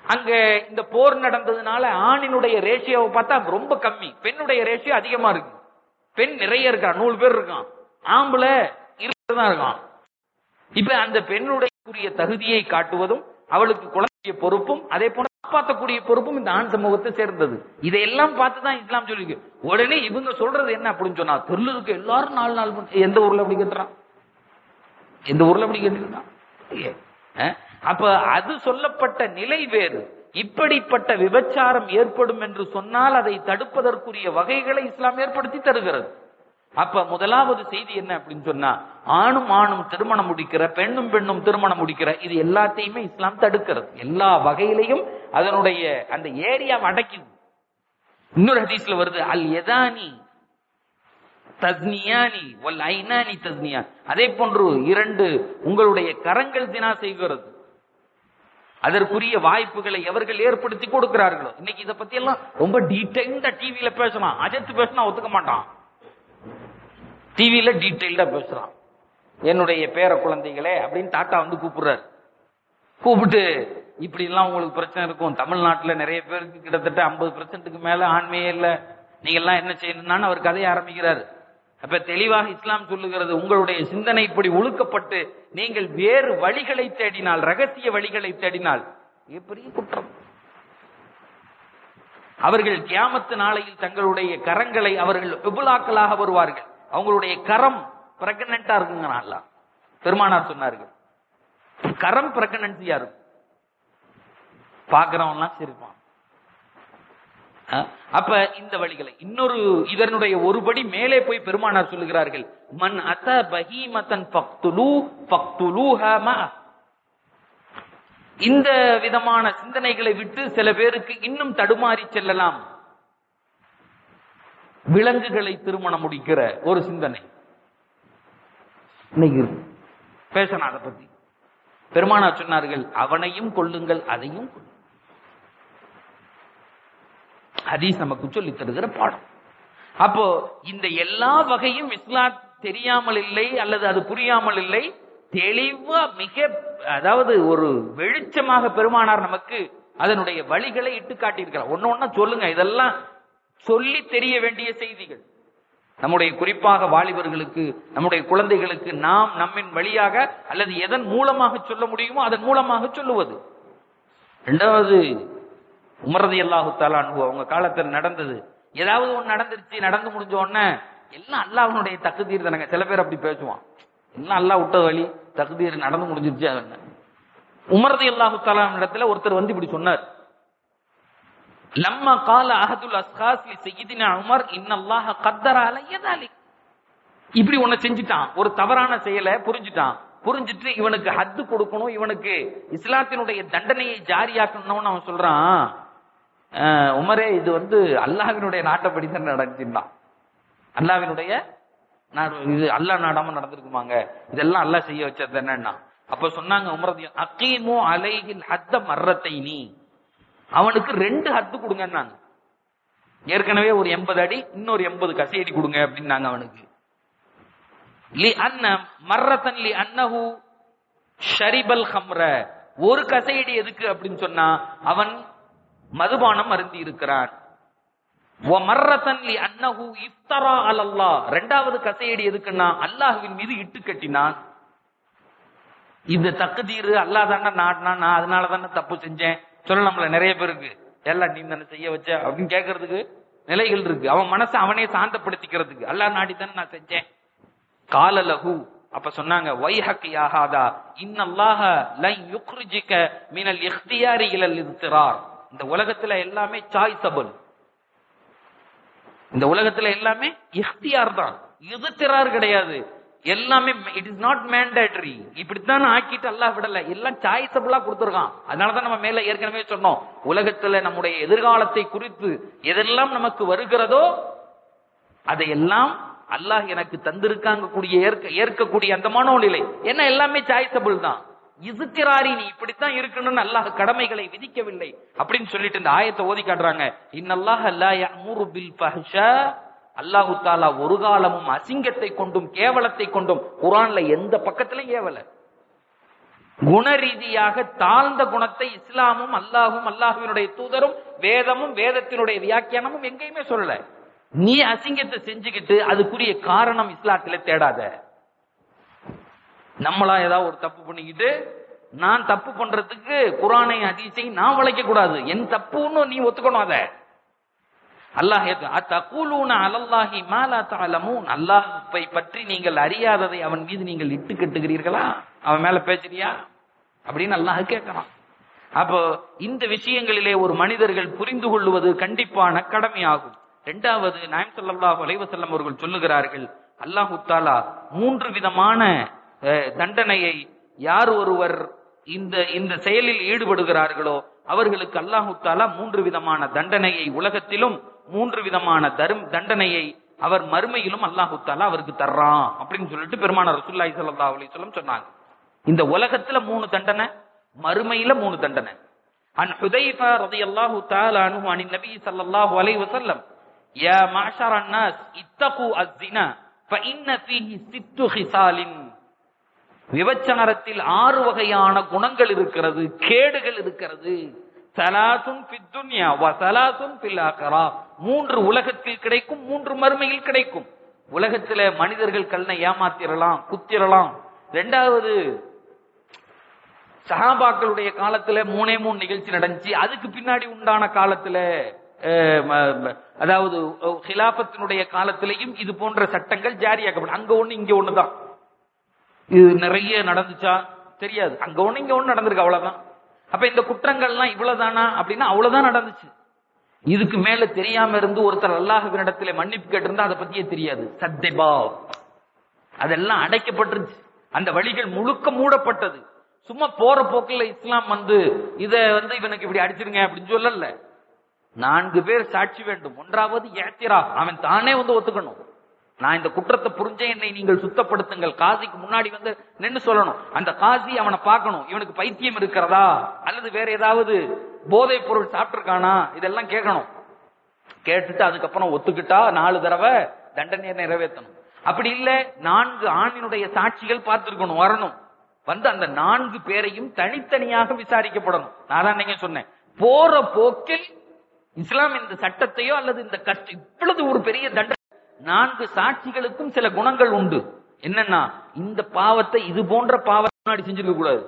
அங்க இந்த போர் நடந்ததுனால ஆணினுடைய ரேஷியோவை பார்த்தா ரொம்ப கம்மி பெண்ணுடைய ரேஷியோ அதிகமா இருக்கு பெண் நிறைய இருக்கா நூறு பேர் இருக்கான் ஆம்பளை இருபது தான் இருக்கான் இப்ப அந்த பெண்ணுடைய தகுதியை காட்டுவதும் அவளுக்கு குழந்தைய பொறுப்பும் அதே போல காப்பாற்றக்கூடிய பொறுப்பும் இந்த ஆண் சமூகத்தை சேர்ந்தது இதையெல்லாம் பார்த்து தான் இஸ்லாம் சொல்லிருக்கு உடனே இவங்க சொல்றது என்ன அப்படின்னு சொன்னா தெருல இருக்க எல்லாரும் நாலு நாள் மட்டும் எந்த ஊர்ல அப்படி கேட்டுறான் எந்த ஊர்ல அப்படி கேட்டுருக்கான் அப்ப அது சொல்லப்பட்ட நிலை வேறு இப்படிப்பட்ட விபச்சாரம் ஏற்படும் என்று சொன்னால் அதை தடுப்பதற்குரிய வகைகளை இஸ்லாம் ஏற்படுத்தி தருகிறது அப்ப முதலாவது செய்தி என்ன அப்படின்னு சொன்னா ஆணும் ஆணும் திருமணம் முடிக்கிற பெண்ணும் பெண்ணும் திருமணம் முடிக்கிற இது எல்லாத்தையுமே இஸ்லாம் தடுக்கிறது எல்லா வகையிலையும் அதனுடைய அந்த ஏரியா அடைக்குது இன்னொரு ஹதீஸ்ல வருது அல் எதானி தஸ்னியானி வல் ஐனானி தஸ்னியா அதே போன்று இரண்டு உங்களுடைய கரங்கள் தினா செய்கிறது அதற்குரிய வாய்ப்புகளை எவர்கள் ஏற்படுத்தி கொடுக்கிறார்களோ இன்னைக்கு இதை பத்தி எல்லாம் ரொம்ப டீடைல்டா டிவியில பேசலாம் அஜித் பேசினா ஒத்துக்க மாட்டான் டிவியில டீடைல்டா பேசுறான் என்னுடைய பேர குழந்தைகளே அப்படின்னு தாத்தா வந்து கூப்பிடுறாரு கூப்பிட்டு இப்படி எல்லாம் உங்களுக்கு பிரச்சனை இருக்கும் தமிழ்நாட்டுல நிறைய பேருக்கு கிட்டத்தட்ட ஐம்பது பெர்சென்ட்டுக்கு மேல ஆண்மையே இல்ல நீங்க எல்லாம் என்ன செய்யணும்னு அவர் கதையை ஆரம்பிக்கிறாரு அப்ப தெளிவாக இஸ்லாம் சொல்லுகிறது உங்களுடைய சிந்தனை இப்படி ஒழுக்கப்பட்டு நீங்கள் வேறு வழிகளை தேடினால் ரகசிய வழிகளை தேடினால் பெரிய குற்றம் அவர்கள் கியாமத்து நாளையில் தங்களுடைய கரங்களை அவர்கள் விபுலாக்களாக வருவார்கள் அவங்களுடைய கரம் பிரெக்னண்டா இருக்குங்க பெருமானார் சொன்னார்கள் கரம் பிரெக்னன்சியா இருக்கும் பாக்குறவன்லாம் சிரிப்பான் அப்ப இந்த வழிகளை இன்னொரு இதனுடைய ஒருபடி மேலே போய் பெருமானார் சொல்லுகிறார்கள் மன் அத பஹீமத்தன் பக்துலு பக்துலூஹமா இந்த விதமான சிந்தனைகளை விட்டு சில பேருக்கு இன்னும் தடுமாறி செல்லலாம் விலங்குகளை திருமணம் முடிக்கிற ஒரு சிந்தனை இன்னைக்கு பேசணும் அதை பத்தி பெருமானார் சொன்னார்கள் அவனையும் கொள்ளுங்கள் அதையும் கொள்ளுங்கள் ஹதீஸ் நமக்கு சொல்லி தருகிற பாடம் அப்போ இந்த எல்லா வகையும் இஸ்லாம் தெரியாமல் இல்லை அல்லது அது புரியாமல் இல்லை தெளிவா மிக அதாவது ஒரு வெளிச்சமாக பெருமானார் நமக்கு அதனுடைய வழிகளை இட்டு காட்டியிருக்கிறார் ஒன்னு ஒன்னா சொல்லுங்க இதெல்லாம் சொல்லி தெரிய வேண்டிய செய்திகள் நம்முடைய குறிப்பாக வாலிபர்களுக்கு நம்முடைய குழந்தைகளுக்கு நாம் நம்மின் வழியாக அல்லது எதன் மூலமாக சொல்ல முடியுமோ அதன் மூலமாக சொல்லுவது இரண்டாவது உமரது அல்லாஹு தாலான் அவங்க காலத்தில் நடந்தது ஏதாவது ஒண்ணு நடந்துருச்சு நடந்து முடிஞ்ச உடனே எல்லாம் அல்லாஹனுடைய தகுதீர் தானங்க சில பேர் அப்படி பேசுவான் எல்லாம் அல்லா விட்ட வழி தகுதீர் நடந்து முடிஞ்சிருச்சு அது உமரது அல்லாஹு தாலான் இடத்துல ஒருத்தர் வந்து இப்படி சொன்னார் லம்மா கால அஹதுல் அஸ்காஸ் செய்தினா உமர் இன்னல்லாஹ கத்தர அலையதாலி இப்படி ஒண்ணு செஞ்சுட்டான் ஒரு தவறான செயலை புரிஞ்சுட்டான் புரிஞ்சுட்டு இவனுக்கு ஹத்து கொடுக்கணும் இவனுக்கு இஸ்லாத்தினுடைய தண்டனையை ஜாரியாக்கணும்னு அவன் சொல்றான் உமரே இது வந்து அல்லாஹினுடைய நாட்டப்படி தான் நடந்துட்டான் அல்லாவினுடைய இது அல்லா நாடாம நடந்திருக்குமாங்க இதெல்லாம் அல்லா செய்ய வச்சது என்னன்னா அப்ப சொன்னாங்க உமரது அக்கீமோ அலைகில் ஹத்த மர்ரத்தை நீ அவனுக்கு ரெண்டு ஹத்து கொடுங்கன்னாங்க ஏற்கனவே ஒரு எண்பது அடி இன்னொரு எண்பது கசையடி கொடுங்க அப்படின்னாங்க அவனுக்கு லி அன்ன மர்ரத்தன் லி அன்னஹு ஷரிபல் ஹம்ர ஒரு கசையடி எதுக்கு அப்படின்னு சொன்னா அவன் மதுபானம் அருந்தி இருக்கிறான் மர்ரத்தன் லி அன்னஹு இஃப்தரா அலல்லா ரெண்டாவது கசையடி எதுக்குன்னா அல்லாஹுவின் மீது இட்டு கட்டினான் இந்த தக்குதீரு அல்லா தானே நாட்டினா நான் அதனால தானே தப்பு செஞ்சேன் சொல்லலாம்ல நிறைய பேருக்கு எல்லாம் நீ தானே செய்ய வச்ச அப்படின்னு கேட்கறதுக்கு நிலைகள் இருக்கு அவன் மனசை அவனே சாந்தப்படுத்திக்கிறதுக்கு அல்லா நாடி தானே நான் செஞ்சேன் கால லகு அப்ப சொன்னாங்க வைஹக் யாஹாதா இன்னல்லாஹ லை யுக்ரிஜிக மினல் இக்தியாரி இலல் இஸ்திரார் இந்த உலகத்துல எல்லாமே சாய்ஸபிள் இந்த உலகத்துல எல்லாமே இஃப்தியார் தான் இதுத்திரார் கிடையாது எல்லாமே இட் இஸ் நாட் மேண்டேட்டரி இப்படித்தான் ஆக்கிட்டு அல்லாஹ் விடல எல்லாம் சாய்ஸபிளா கொடுத்துருக்கான் அதனாலதான் நம்ம மேல ஏற்கனவே சொன்னோம் உலகத்துல நம்முடைய எதிர்காலத்தை குறித்து எதெல்லாம் நமக்கு வருகிறதோ அதையெல்லாம் அல்லாஹ் எனக்கு தந்திருக்காங்க கூடிய ஏற்க ஏற்கக்கூடிய அந்த மனோநிலை என்ன எல்லாமே சாய்ஸபிள் தான் இதுக்கிறாரி நீ இப்படித்தான் இருக்கணும்னு அல்லாஹ் கடமைகளை விதிக்கவில்லை அப்படின்னு சொல்லிட்டு இந்த ஆயத்தை ஓதி காட்டுறாங்க இன்னல்லாஹ் அல்லா யஅமுரு பில் ஃபஹ்ஷா அல்லாஹு தாலா ஒரு காலமும் அசிங்கத்தை கொண்டும் கேவலத்தை கொண்டும் குரான்ல எந்த பக்கத்திலும் ஏவல குண ரீதியாக தாழ்ந்த குணத்தை இஸ்லாமும் அல்லாஹும் அல்லாஹுவினுடைய தூதரும் வேதமும் வேதத்தினுடைய வியாக்கியானமும் எங்கேயுமே சொல்லல நீ அசிங்கத்தை செஞ்சுக்கிட்டு அதுக்குரிய காரணம் இஸ்லாத்துல தேடாத நம்மளா ஏதாவது ஒரு தப்பு பண்ணிக்கிட்டு நான் தப்பு பண்றதுக்கு குரானை ஹதீஸையும் நான் வளைக்க கூடாது என் தப்புன்னு நீ ஒத்துக்கணும் அத அல்லாஹ் தகூலூன அலல்லாஹி மாலா தஅலமூன் அல்லாஹ்வை பற்றி நீங்கள் அறியாததை அவன் மீது நீங்கள் இட்டு கட்டுகிறீர்களா அவன் மேல பேசுறியா அப்படின்னு அல்லாஹ் கேட்கறான் அப்போ இந்த விஷயங்களிலே ஒரு மனிதர்கள் புரிந்து கொள்வது கண்டிப்பான கடமையாகும் இரண்டாவது நாயம் ஸல்லல்லாஹு அலைஹி வஸல்லம் அவர்கள் சொல்லுகிறார்கள் அல்லாஹு தாலா மூன்று விதமான அஹ், தண்டனையை யார் ஒருவர் இந்த இந்த செயலில் ஈடுபடுகிறார்களோ அவர்களுக்கு அல்லாஹு தாலா மூன்று விதமான தண்டனையை உலகத்திலும் மூன்று விதமான தரும் தண்டனையை அவர் மறுமையிலும் அல்லாஹு தாலா அவருக்கு தர்றான் அப்படின்னு சொல்லிட்டு பெருமான ரசூல்லாய் ஸல்லல்லாஹு அலைஹி வஸல்லம் சொன்னாங்க இந்த உலகத்துல மூணு தண்டனை மறுமையில மூணு தண்டனை அன் ஹுதைஃபா ரலியல்லாஹு தஆலா அன்ஹு அனின் நபி ஸல்லல்லாஹு அலைஹி வஸல்லம் யா மஅஷர الناس اتقوا الزنا فإن فيه ست خصال விபச்சாரத்தில் ஆறு வகையான குணங்கள் இருக்கிறது கேடுகள் இருக்கிறது சலாசுன் ஃபித் துன்யா வ சலாசுன் ஃபில் ஆഖിറா மூன்று உலகத்தில் கிடைக்கும் மூன்று மறுமையில் கிடைக்கும் உலகத்துல மனிதர்கள் கல்லை ஏமாத்திரலாம் குத்திரலாம் ரெண்டாவது சஹாபாக்களுடைய காலத்துல மூணே மூணு நிகழ்ச்சி நடந்துச்சு அதுக்கு பின்னாடி உண்டான காலத்துல அஹ், ம- ம- அதாவது அஹ், ஹிலாஃபத்தினுடைய காலத்திலையும் இது போன்ற சட்டங்கள் ஜாரியாக்கப்படும் அங்க ஒண்ணு இங்க ஒண்ணுதான் இது நிறைய நடந்துச்சா தெரியாது அங்க ஒண்ணு இங்க ஒண்ணு நடந்திருக்கு அவ்வளவுதான் அப்ப இந்த குற்றங்கள்லாம் இவ்வளவுதானா அப்படின்னா அவ்வளவுதான் நடந்துச்சு இதுக்கு மேல தெரியாம இருந்து ஒருத்தர் அல்லாஹ்வினிடத்திலே மன்னிப்பு கேட்டிருந்தா அதை பத்தியே தெரியாது சத்தெபா அதெல்லாம் அடைக்கப்பட்டுருச்சு அந்த வழிகள் முழுக்க மூடப்பட்டது சும்மா போற போக்குல இஸ்லாம் வந்து இத வந்து இவனுக்கு இப்படி அடிச்சிருங்க அப்படின்னு சொல்லல நான்கு பேர் சாட்சி வேண்டும் ஒன்றாவது ஏத்திரா அவன் தானே வந்து ஒத்துக்கணும் நான் இந்த குற்றத்தை புரிஞ்சே என்னை நீங்கள் சுத்தப்படுத்துங்கள் காசிக்கு முன்னாடி வந்து நின்னு சொல்லணும் அந்த காசி அவனை பார்க்கணும் இவனுக்கு பைத்தியம் இருக்கிறதா அல்லது வேற ஏதாவது போதைப் பொருள் சாப்பிட்டிருக்கானா இதெல்லாம் கேட்கணும் கேட்டுட்டு அதுக்கப்புறம் ஒத்துக்கிட்டா நாலு தடவை தண்டனையை நிறைவேற்றணும் அப்படி இல்ல நான்கு ஆணினுடைய சாட்சிகள் பார்த்திருக்கணும் வரணும் வந்து அந்த நான்கு பேரையும் தனித்தனியாக விசாரிக்கப்படணும் நான் தான் நீங்க சொன்னேன் போற போக்கில் இஸ்லாம் இந்த சட்டத்தையோ அல்லது இந்த கஷ்ட இவ்வளவு ஒரு பெரிய தண்டனை நான்கு சாட்சிகளுக்கும் சில குணங்கள் உண்டு என்னன்னா இந்த பாவத்தை இது போன்ற பாவத்தை முன்னாடி செஞ்சிருக்க கூடாது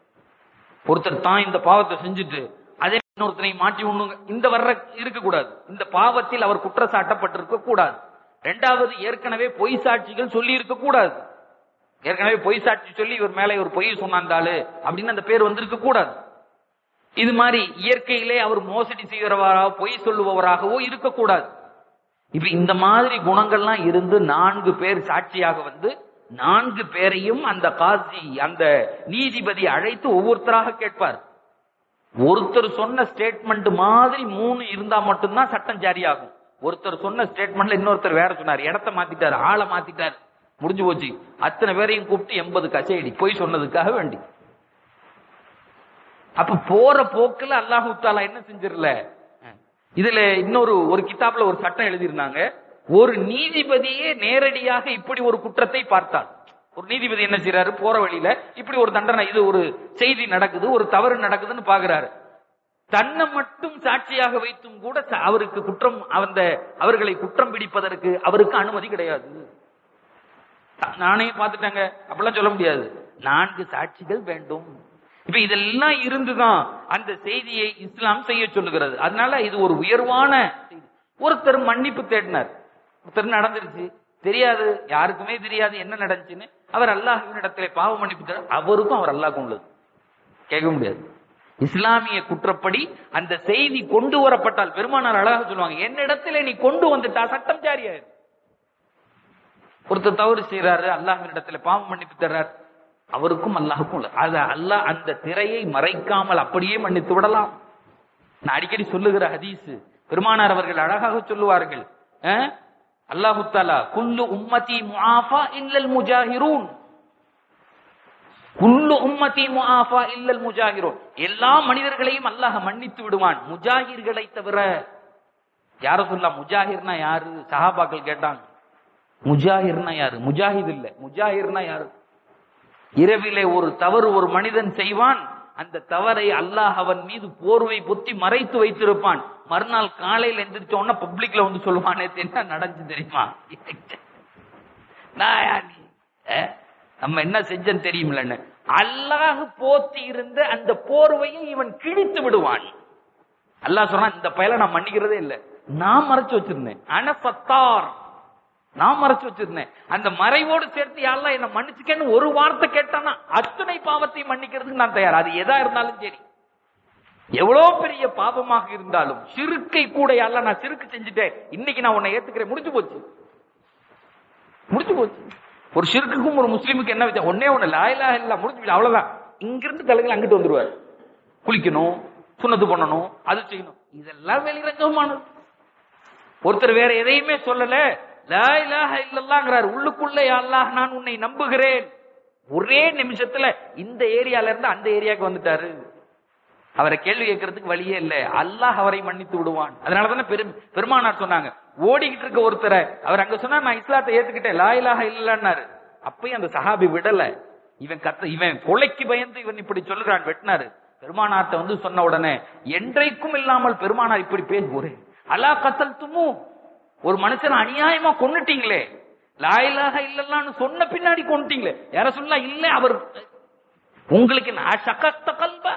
ஒருத்தர் தான் இந்த பாவத்தை செஞ்சுட்டு அதே இன்னொருத்தனை மாட்டி ஒண்ணுங்க இந்த வர்ற இருக்க கூடாது இந்த பாவத்தில் அவர் குற்றச்சாட்டப்பட்டிருக்க கூடாது ரெண்டாவது ஏற்கனவே பொய் சாட்சிகள் சொல்லி இருக்க கூடாது ஏற்கனவே பொய் சாட்சி சொல்லி இவர் மேல ஒரு பொய் சொன்னாந்தாளு அப்படின்னு அந்த பேர் வந்திருக்க கூடாது இது மாதிரி இயற்கையிலே அவர் மோசடி செய்கிறவராக பொய் சொல்லுபவராகவோ இருக்கக்கூடாது இப்ப இந்த மாதிரி குணங்கள்லாம் இருந்து நான்கு பேர் சாட்சியாக வந்து நான்கு பேரையும் அந்த காசி அந்த நீதிபதி அழைத்து ஒவ்வொருத்தராக கேட்பார் ஒருத்தர் சொன்ன ஸ்டேட்மெண்ட் மாதிரி மூணு இருந்தா மட்டும்தான் சட்டம் ஜாரியாகும் ஒருத்தர் சொன்ன ஸ்டேட்மெண்ட்ல இன்னொருத்தர் வேற சொன்னார் இடத்த மாத்திட்டாரு ஆளை மாத்திட்டாரு முடிஞ்சு போச்சு அத்தனை பேரையும் கூப்பிட்டு எண்பது கச்சேடி பொய் சொன்னதுக்காக வேண்டி அப்ப போற போக்குல அல்லாஹு தாலா என்ன செஞ்சிடல இதுல இன்னொரு ஒரு கிதாப்ல ஒரு சட்டம் எழுதியிருந்தாங்க ஒரு நீதிபதியே நேரடியாக இப்படி ஒரு குற்றத்தை பார்த்தார் ஒரு நீதிபதி என்ன செய்யறாரு போற வழியில இப்படி ஒரு தண்டனை இது ஒரு செய்தி நடக்குது ஒரு தவறு நடக்குதுன்னு பாக்குறாரு தன்னை மட்டும் சாட்சியாக வைத்தும் கூட ச- அவருக்கு குற்றம் அந்த அவர்களை குற்றம் பிடிப்பதற்கு அவருக்கு அனுமதி கிடையாது நானே பார்த்துட்டாங்க அப்படிலாம் சொல்ல முடியாது நான்கு சாட்சிகள் வேண்டும் இப்ப இதெல்லாம் இருந்துதான் அந்த செய்தியை இஸ்லாம் செய்ய சொல்லுகிறது அதனால இது ஒரு உயர்வான செய்தி ஒருத்தர் மன்னிப்பு தேடினார் ஒருத்தர் நடந்துருச்சு தெரியாது யாருக்குமே தெரியாது என்ன நடந்துச்சுன்னு அவர் அல்லாஹ்வின் இடத்துல பாவ மன்னிப்பு தேட அவருக்கும் அவர் அல்லாஹ்க்கும் உள்ளது கேட்க முடியாது இஸ்லாமிய குற்றப்படி அந்த செய்தி கொண்டு வரப்பட்டால் பெருமானார் அழகாக சொல்லுவாங்க என்னிடத்துல நீ கொண்டு வந்துட்டா சட்டம் ஜாரியாயிரு ஒருத்தர் தவறு செய்யறாரு அல்லாஹ்வின் இடத்துல பாவம் மன்னிப்பு தர்றார் அவருக்கும் அல்லாஹுக்கும் உள்ள அது அல்லாஹ் அந்த திரையை மறைக்காமல் அப்படியே மன்னித்து விடலாம் நான் அடிக்கடி சொல்லுகிற ஹதீஸ் பெருமானார் அவர்கள் அழகாக சொல்லுவார்கள் அஹ், அல்லாஹு தாலா குல்லு உம்மதி முஆஃபா இல்லல் முஜாஹிரூன் குல்லு உம்மதி முஆஃபா இல்லல் முஜாஹிரூன் எல்லா மனிதர்களையும் அல்லாஹ் மன்னித்து விடுவான் முஜாஹிர்களை தவிர யார சொல்லலாம் முஜாஹிர்னா யாரு சஹாபாக்கள் கேட்டாங்க முஜாஹிர்னா யாரு முஜாஹித் இல்ல முஜாஹிர்னா யாரு இரவிலே ஒரு தவறு ஒரு மனிதன் செய்வான் அந்த தவறை அல்லாஹ் அவன் மீது போர்வை பொத்தி மறைத்து வைத்திருப்பான் மறுநாள் காலையில் எந்திரிச்ச உடனே பப்ளிக்ல வந்து சொல்லுவானே என்ன நடந்து தெரியுமா நாயா நீ? அஹ்? நம்ம என்ன செஞ்சன்னு தெரியுமில்லன்னு அல்லாஹ் போத்தி இருந்த அந்த போர்வையை இவன் கிழித்து விடுவான் அல்லாஹ் சொன்னா இந்த பயலை நான் மன்னிக்கிறதே இல்ல நான் மறைச்சு வச்சிருந்தேன் அனசத்தார் நான் மறைச்சு வச்சிருந்தேன் அந்த மறைவோடு சேர்த்து யாரெல்லாம் என்ன மன்னிச்சுக்கன்னு ஒரு வார்த்தை கேட்டானா அத்தனை பாவத்தை மன்னிக்கிறதுக்கு நான் தயார் அது எதா இருந்தாலும் சரி எவ்வளவு பெரிய பாவமாக இருந்தாலும் சிறுக்கை கூட யாரெல்லாம் நான் சிறுக்கு செஞ்சுட்டேன் இன்னைக்கு நான் உன்னை ஏத்துக்கிறேன் முடிஞ்சு போச்சு முடிஞ்சு போச்சு ஒரு ஷிர்க்குக்கும் ஒரு முஸ்லீமுக்கு என்ன வித்தியாசம் ஒன்னே ஒண்ணு லாயிலா இல்ல முடிஞ்சு போச்சு, அவ்வளவுதான் இங்கிருந்து தலைகள் அங்கிட்டு வந்துருவார் குளிக்கணும் சுண்ணத்து பண்ணணும் அது செய்யணும் இதெல்லாம் வெளிரங்கமானது ஒருத்தர் வேற எதையுமே சொல்லல லா இலாஹ இல்லல்லாங்கிறார் உள்ளுக்குள்ளே யா அல்லாஹ் நான் உன்னை நம்புகிறேன் ஒரே நிமிஷத்துல இந்த ஏரியால இருந்து அந்த ஏரியாவுக்கு வந்துட்டாரு அவரை கேள்வி கேட்கறதுக்கு வழியே இல்ல அல்லாஹ் அவரை மன்னித்து விடுவான் அதனால தானே பெரும் பெருமானார் சொன்னாங்க ஓடிக்கிட்டு இருக்க ஒருத்தரை அவர் அங்க சொன்னா நான் இஸ்லாத்தை ஏத்துக்கிட்டேன் லா இலாஹ இல்லன்னாரு அப்பயும் அந்த சஹாபி விடல இவன் கத்த இவன் கொலைக்கு பயந்து இவன் இப்படி சொல்லுறான் வெட்டினாரு பெருமானார்ட்ட வந்து சொன்ன உடனே என்றைக்கும் இல்லாமல் பெருமானார் இப்படி பேசுவோரே அலா கத்தல் துமு ஒரு மனுஷனை அநியாயமா கொன்னுட்டீங்களே லாயிலாக இல்லல்லான்னு சொன்ன பின்னாடி கொன்னுட்டீங்களே யார சொல்லலாம் இல்ல அவர் உங்களுக்கு நான் சக்கத்த கல்பா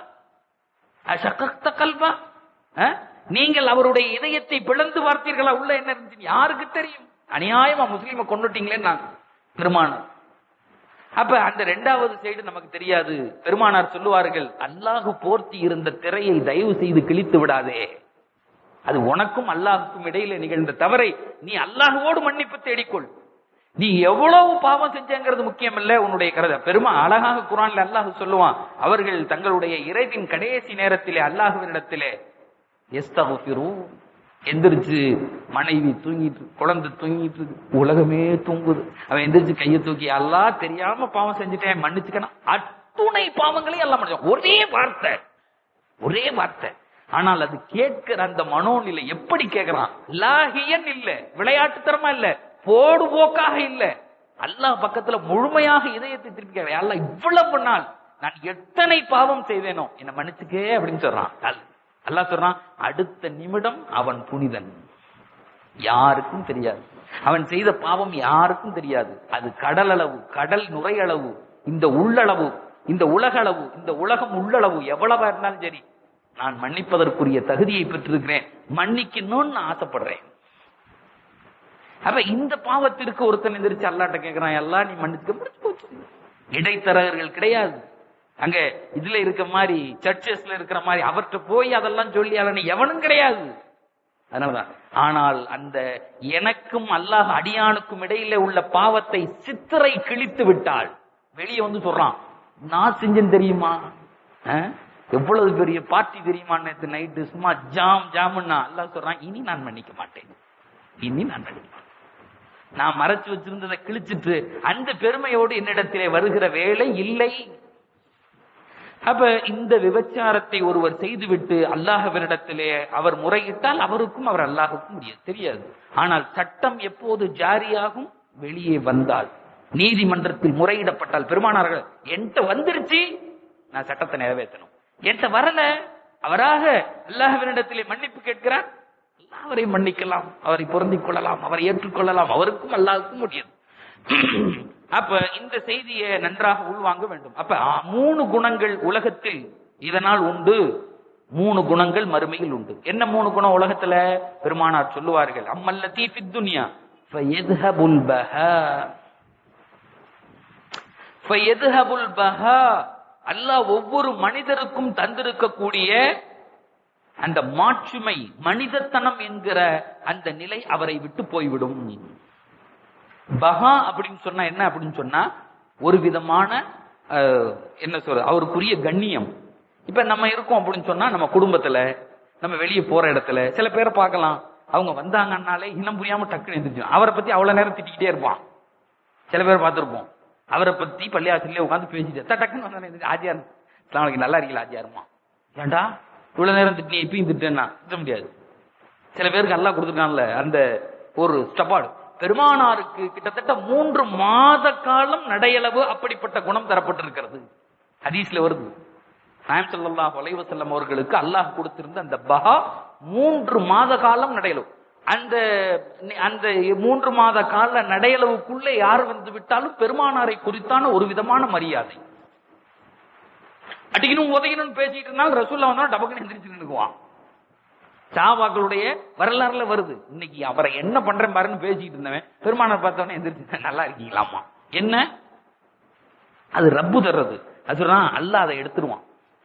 அசகத்த கல்வா அஹ்? நீங்கள் அவருடைய இதயத்தை பிளந்து பார்த்தீர்களா உள்ள என்ன இருந்துச்சு யாருக்கு தெரியும் அநியாயமா முஸ்லீமை கொண்டுட்டீங்களே நான் பெருமானார் அப்ப அந்த ரெண்டாவது சைடு நமக்கு தெரியாது பெருமானார் சொல்லுவார்கள் அல்லாஹு போர்த்தி இருந்த திரையை தயவு செய்து கிழித்து விடாதே அது உனக்கும் அல்லாஹுக்கும் இடையில நிகழ்ந்த தவறை நீ அல்லாஹுவோடு மன்னிப்பு தேடிக்கொள் நீ எவ்வளவு பாவம் செஞ்சங்கிறது முக்கியம் இல்ல உன்னுடைய கருத பெருமா அழகாக குரான்ல அல்லாஹ் சொல்லுவான் அவர்கள் தங்களுடைய இறைவின் கடைசி நேரத்திலே அல்லாஹுவினிடத்திலே எஸ்தகுஃபிரு எந்திரிச்சு மனைவி தூங்கிட்டு இருக்கு, குழந்தை தூங்கிட்டு இருக்கு உலகமே தூங்குது அவன் எந்திரிச்சு கையை தூக்கி அல்லாஹ் தெரியாம பாவம் செஞ்சுட்டேன் மன்னிச்சுக்கணும் அத்துணை பாவங்களையும் எல்லாம் மன்னிச்சான் ஒரே வார்த்தை ஒரே வார்த்தை ஆனால் அது கேட்கிற அந்த மனோநிலை எப்படி கேட்கிறான் லாகியன் இல்ல விளையாட்டுத்தனமா இல்ல போடுபோக்காக இல்ல அல்லாஹ் பக்கத்துல முழுமையாக இதயத்தை திருப்பி கேட்கிறேன் அல்லாஹ் இவ்வளவு நாள் நான் எத்தனை பாவம் செய்தேனோ என்ன மன்னிச்சுக்கே அப்படின்னு சொல்றான் அல்- அல்லாஹ் சொல்றான் அடுத்த நிமிடம் அவன் புனிதன் யாருக்கும் தெரியாது அவன் செய்த பாவம் யாருக்கும் தெரியாது அது கடல் அளவு கடல் நுரையளவு இந்த உள்ளளவு இந்த உலகளவு இந்த உலகம் உள்ளளவு எவ்வளவா இருந்தாலும் சரி நான் மன்னிப்பதற்குரிய தகுதியை பெற்றிருக்கிறேன் மன்னிக்கணும்னு நான் ஆசைப்படுறேன் அப்ப இந்த பாவத்திற்கு ஒருத்தன் எந்திரிச்சு அல்லாட்ட கேட்கிறான் எல்லாம் நீ மன்னிச்சுக்க முடிச்சு போச்சு இடைத்தரகர்கள் கிடையாது அங்க இதுல இருக்க மாதிரி சர்ச்சஸ்ல இருக்கிற மாதிரி அவர்கிட்ட போய் அதெல்லாம் சொல்லி அதனை எவனும் கிடையாது அதனாலதான் ஆனால் அந்த எனக்கும் அல்லாஹ் அடியானுக்கும் இடையில உள்ள பாவத்தை சித்திரை கிழித்து விட்டாள் வெளியே வந்து சொல்றான் நான் செஞ்சேன் தெரியுமா அஹ்? எவ்வளவு பெரிய பார்ட்டி தெரியுமா நேத்து நைட்டு சும்மா ஜாம் ஜாமுன்னா அல்லாஹ் சொல்றான் இனி நான் மன்னிக்க மாட்டேன் இனி நான் மன்னிக்க மாட்டேன் நான் மறைச்சு வச்சிருந்ததை கிழிச்சிட்டு அந்த பெருமையோடு என்னிடத்திலே வருகிற வேலை இல்லை அப்ப இந்த விபச்சாரத்தை ஒருவர் செய்துவிட்டு அல்லாஹ்வினிடத்திலே அவர் முறையிட்டால் அவருக்கும் அவர் அல்லாஹுக்கும் முடியாது தெரியாது ஆனால் சட்டம் எப்போது ஜாரியாகும் வெளியே வந்தால் நீதிமன்றத்தில் முறையிடப்பட்டால் பெருமானார்கள் என்கிட்ட வந்துருச்சு நான் சட்டத்தை நிறைவேற்றணும் என்கிட்ட வரல அவராக அல்லாஹ்வினிடத்திலே மன்னிப்பு கேட்கிறார் அல்லாஹ் அவரை மன்னிக்கலாம் அவரை பொருந்திக் கொள்ளலாம் அவரை ஏற்றுக்கொள்ளலாம் அவருக்கும் அல்லாஹுக்கும் முடியாது அப்ப இந்த செய்தியை நன்றாக உள்வாங்க வேண்டும் அப்ப ஆ, மூணு குணங்கள் உலகத்தில் இதனால் உண்டு மூணு குணங்கள் மறுமையில் உண்டு என்ன மூணு குணம் உலகத்துல பெருமானார் சொல்லுவார்கள் அம்மல்ல தீஃபி துனியா ஃபயத்ஹபுல் பஹா ஃபயத்ஹபுல் பஹா அல்லாஹ் ஒவ்வொரு மனிதருக்கும் தந்திருக்கக்கூடிய அந்த மாட்சிமை மனிதத்தனம் என்கிற அந்த நிலை அவரை விட்டு போய்விடும் பகா அப்படின்னு சொன்னா என்ன அப்படின்னு சொன்னா ஒரு விதமான அஹ், என்ன சொல்ற அவருக்குரிய கண்ணியம் இப்ப நம்ம இருக்கோம் அப்படின்னு சொன்னா நம்ம குடும்பத்துல நம்ம வெளியே போற இடத்துல சில பேரை பார்க்கலாம் அவங்க வந்தாங்கன்னாலே இனம் புரியாம டக்குன்னு எந்திரிச்சு அவரை பத்தி அவ்வளவு நேரம் திட்டிக்கிட்டே இருப்பான் சில பேர் பார்த்திருப்போம் அவரை பத்தி பள்ளியாசிலே உட்காந்து பேசிட்டு "தா, டக்குன்னு வந்தானே எந்திரிச்சு, ஆஜியார் நாளைக்கு நல்லா இருக்கீங்களா ஆஜியாருமா ஏன்டா இவ்வளவு நேரம் திட்டி இப்பயும் திட்டேன்னா திட்ட முடியாது சில பேருக்கு நல்லா கொடுத்துருக்கான்ல அந்த ஒரு ஸ்டபாடு பெருமானாருக்கு கிட்டத்தட்ட மூன்று மாத காலம் நடையளவு அப்படிப்பட்ட குணம் தரப்பட்டிருக்கிறது ஹதீஸ்ல வருது நாயம் ஸல்லல்லாஹு அலைஹி வஸல்லம் அவர்களுக்கு அல்லாஹ் கொடுத்திருந்த அந்த பஹா மூன்று மாத காலம் நடையளவு அந்த அந்த மூன்று மாத கால நடையளவுக்குள்ளே யார் வந்து விட்டாலும் பெருமானாரை குறித்தான ஒரு விதமான மரியாதை அடிக்கணும் உதைக்கணும்னு பேசிட்டு இருந்தாலும் ரசூல்லா வந்தா டபக்குன்னு எந்திரிச்சு நின்னுக்குவான் சாபாக்களுடைய வரலாறுல வருது இன்னைக்கு அவரை என்ன பண்றேன் பாருன்னு பேசிட்டு இருந்தவன் பெருமானார் பார்த்தவனே எந்திரிச்சு நல்லா இருக்கீங்களாமா என்ன அது ரப்பு தர்றது அது சொல்றான் அல்லாஹ் அதை எடுத்துருவான்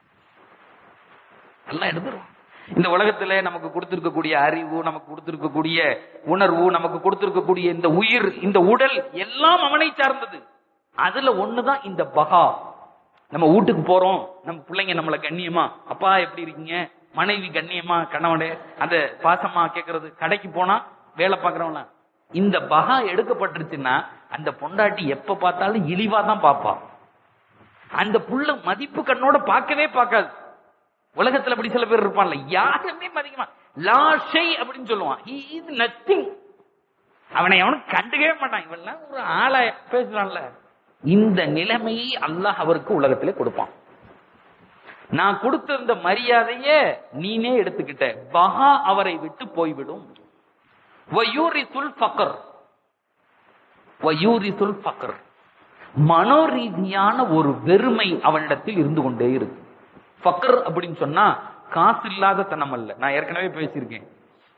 அல்லாஹ் எடுத்துருவான் இந்த உலகத்துல நமக்கு கொடுத்திருக்கக்கூடிய அறிவு நமக்கு கொடுத்திருக்கக்கூடிய உணர்வு நமக்கு கொடுத்திருக்கக்கூடிய இந்த உயிர் இந்த உடல் எல்லாம் அவனை சார்ந்தது அதுல ஒண்ணுதான் இந்த பகா நம்ம வீட்டுக்கு போறோம் நம்ம பிள்ளைங்க நம்மள கண்ணியமா அப்பா எப்படி இருக்கீங்க மனைவி கண்ணியமா கணவனே அந்த பாசமா கேக்குறது கடைக்கு போனா வேலை பாக்குறவங்கள இந்த பகா எடுக்கப்பட்டுருச்சுன்னா அந்த பொண்டாட்டி எப்ப பார்த்தாலும் இழிவா தான் பாப்பா அந்த புள்ள மதிப்பு கண்ணோட பார்க்கவே பார்க்காது உலகத்துல அப்படி சில பேர் இருப்பான்ல யாருமே மதிக்கமா லாஷை அப்படின்னு சொல்லுவான் he is nothing அவனை அவனும் கண்டுக்கவே மாட்டான் இவெல்லாம் ஒரு ஆளை பேசுறான்ல இந்த நிலைமையை அல்லாஹ் அவருக்கு உலகத்திலே கொடுப்பான் நான் கொடுத்திருந்த மரியாதையே நீனே எடுத்துக்கிட்ட பஹா அவரை விட்டு போய்விடும் வயூரிசுல் ஃபக்ர் வயூரிசுல் ஃபக்ர் மனோரீதியான ஒரு வெறுமை அவனிடத்தில் இருந்து கொண்டே இருக்கு ஃபக்ர் அப்படின்னு சொன்னா காசு இல்லாத தனம் அல்ல நான் ஏற்கனவே பேசியிருக்கேன்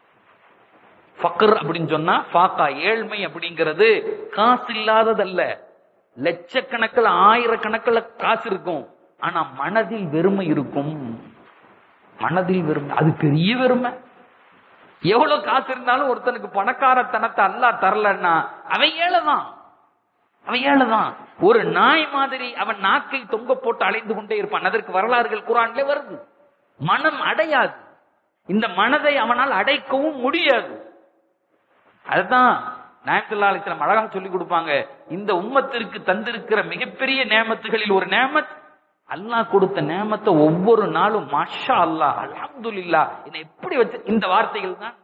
ஃபக்ர் அப்படின்னு சொன்னா ஃபாக்கா ஏழ்மை அப்படிங்கிறது காசு இல்லாததல்ல லட்சக்கணக்கில் ஆயிரக்கணக்கில் காசு இருக்கும் ஆனா மனதில் வெறுமை இருக்கும் மனதில் வெறுமை அது பெரிய வெறுமை எவ்வளவு காசு இருந்தாலும் ஒருத்தனுக்கு பணக்காரத்தனத்தை அல்லா தரலன்னா அவன் ஏழைதான் அவன் ஏழைதான் ஒரு நாய் மாதிரி அவன் நாக்கை தொங்க போட்டு அலைந்து கொண்டே இருப்பான் அதற்கு வரலாறுகள் குரான்ல வருது மனம் அடையாது இந்த மனதை அவனால் அடைக்கவும் முடியாது அதுதான் நாயத்துல்லா அலிஸ்லாம் அழகா சொல்லி கொடுப்பாங்க இந்த உம்மத்திற்கு தந்திருக்கிற மிகப்பெரிய நேமத்துகளில் ஒரு நேமத் அல்லாஹ் கொடுத்த நேமத்தை ஒவ்வொரு நாளும் மாஷா அல்லாஹ் அல்ஹம்துலில்லா என்னை எப்படி வச்சு இந்த வார்த்தைகள் தான்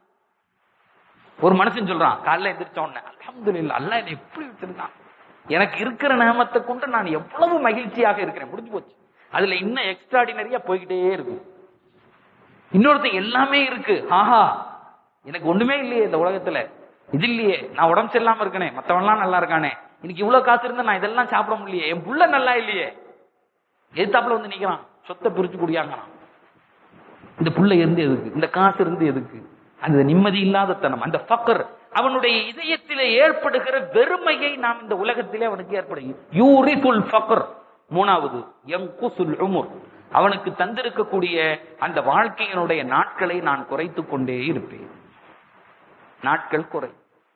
ஒரு மனுஷன் சொல்றான் காலைல எந்திரிச்ச உடனே அல்ஹம்துலில்லா அல்லாஹ் என்னை எப்படி வச்சிருக்கான் எனக்கு இருக்கிற நேமத்தை கொண்டு நான் எவ்வளவு மகிழ்ச்சியாக இருக்கிறேன் முடிஞ்சு போச்சு அதுல இன்னும் எக்ஸ்ட்ராடினரியா போய்கிட்டே இருக்கு இன்னொருத்தன் எல்லாமே இருக்கு ஆஹா எனக்கு ஒண்ணுமே இல்லையே இந்த உலகத்துல இது இல்லையே நான் உடம்பு சரியில்லாம இருக்கனே மத்தவன்லாம் நல்லா இருக்கானே இன்னைக்கு இவ்வளவு காசு இருந்தா நான் இதெல்லாம் சாப்பிட முடியலையே என் புள்ள நல்லா இல்லையே எதிர்த்தாப்புல வந்து நிக்கிறான் சொத்தை பிரிச்சு குடியாங்கறான் இந்த புள்ள இருந்து எதுக்கு இந்த காசு இருந்து எதுக்கு அந்த நிம்மதி இல்லாத தனம் அந்த ஃபக்கர் அவனுடைய இதயத்திலே ஏற்படுகிற வெறுமையை நாம் இந்த உலகத்திலே அவனுக்கு ஏற்படும் யூரிசுல் ஃபக்கர் மூணாவது யங்குசுல் உமுர் அவனுக்கு தந்திருக்கக்கூடிய அந்த வாழ்க்கையினுடைய நாட்களை நான் குறைத்துக் கொண்டே இருப்பேன் நாட்கள் குறை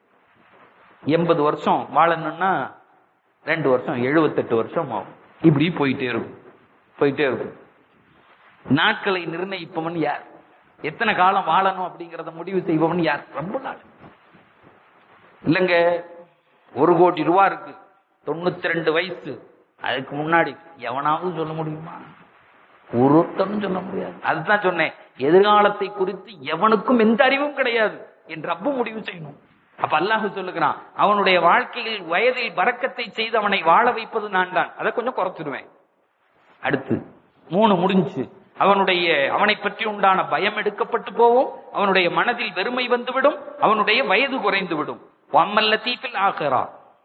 எண்பது வருஷம் வாழணும்னா ரெண்டு வருஷம் எழுபத்தெட்டு வருஷம் ஆகும் இப்படி போயிட்டே இருக்கும் போயிட்டே இருக்கும் நாட்களை நிர்ணயிப்பவன் யார் எத்தனை காலம் வாழணும் அப்படிங்கறத முடிவு செய்பவன் யார் ரொம்ப நாள் இல்லங்க ஒரு கோடி ரூபா இருக்கு தொண்ணூத்தி ரெண்டு வயசு அதுக்கு முன்னாடி எவனாவது சொல்ல முடியுமா ஒருத்தனும் சொல்ல முடியாது அதுதான் சொன்னேன் எதிர்காலத்தை குறித்து எவனுக்கும் எந்த அறிவும் கிடையாது என் ரப்பு முடிவு செய்யணும் அப்ப அல்லாஹ் சொல்லுகிறான் அவனுடைய வாழ்க்கையில் வயதில் பறக்கத்தை செய்து அவனை வாழ வைப்பது நான் தான் அதை கொஞ்சம் குறைச்சிடுவேன் அடுத்து மூணு முடிஞ்சு அவனுடைய அவனை பற்றி உண்டான பயம் எடுக்கப்பட்டு போவோம் அவனுடைய மனதில் வெறுமை வந்துவிடும் அவனுடைய வயது குறைந்து விடும் வம்மல்ல தீப்பில் ஆகிறா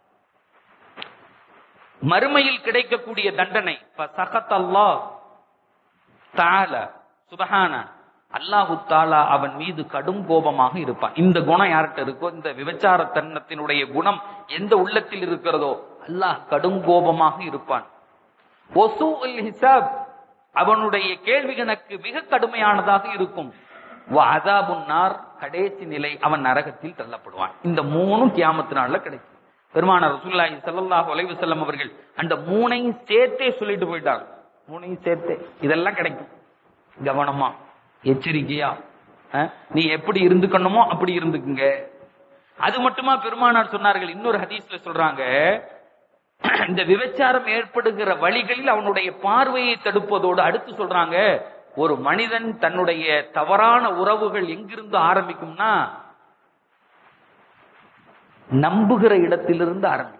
மறுமையில் கிடைக்கக்கூடிய தண்டனை அல்லாஹ் தால சுபஹான அல்லாஹு தாலா அவன் மீது கடும் கோபமாக இருப்பான் இந்த குணம் யார்கிட்ட இருக்கோ இந்த விபச்சார தன்னத்தினுடைய குணம் எந்த உள்ளத்தில் இருக்கிறதோ அல்லாஹ் கடும் கோபமாக இருப்பான் ஒசு ஹிசாப் அவனுடைய கேள்வி கணக்கு மிக கடுமையானதாக இருக்கும் அதாபுன்னார் கடைசி நிலை அவன் நரகத்தில் தள்ளப்படுவான் இந்த மூணும் கியாமத்து நாள்ல கிடைக்கும் பெருமான ரசூல்லாஹி ஸல்லல்லாஹு அலைஹி வஸல்லம் அவர்கள் அந்த மூணையும் சேர்த்தே சொல்லிட்டு போயிட்டாங்க மூணையும் சேர்த்தே இதெல்லாம் கிடைக்கும் கவனமா எச்சரிக்கையா அஹ், நீ எப்படி இருந்துக்கணுமோ அப்படி இருந்துக்குங்க அது மட்டுமா பெருமானார் சொன்னார்கள் இன்னொரு ஹதீஸ்ல சொல்றாங்க இந்த விபச்சாரம் ஏற்படுகிற வழிகளில் அவனுடைய பார்வையை தடுப்பதோடு அடுத்து சொல்றாங்க ஒரு மனிதன் தன்னுடைய தவறான உறவுகள் எங்கிருந்து ஆரம்பிக்கும்னா நம்புகிற இடத்திலிருந்து ஆரம்பிப்பது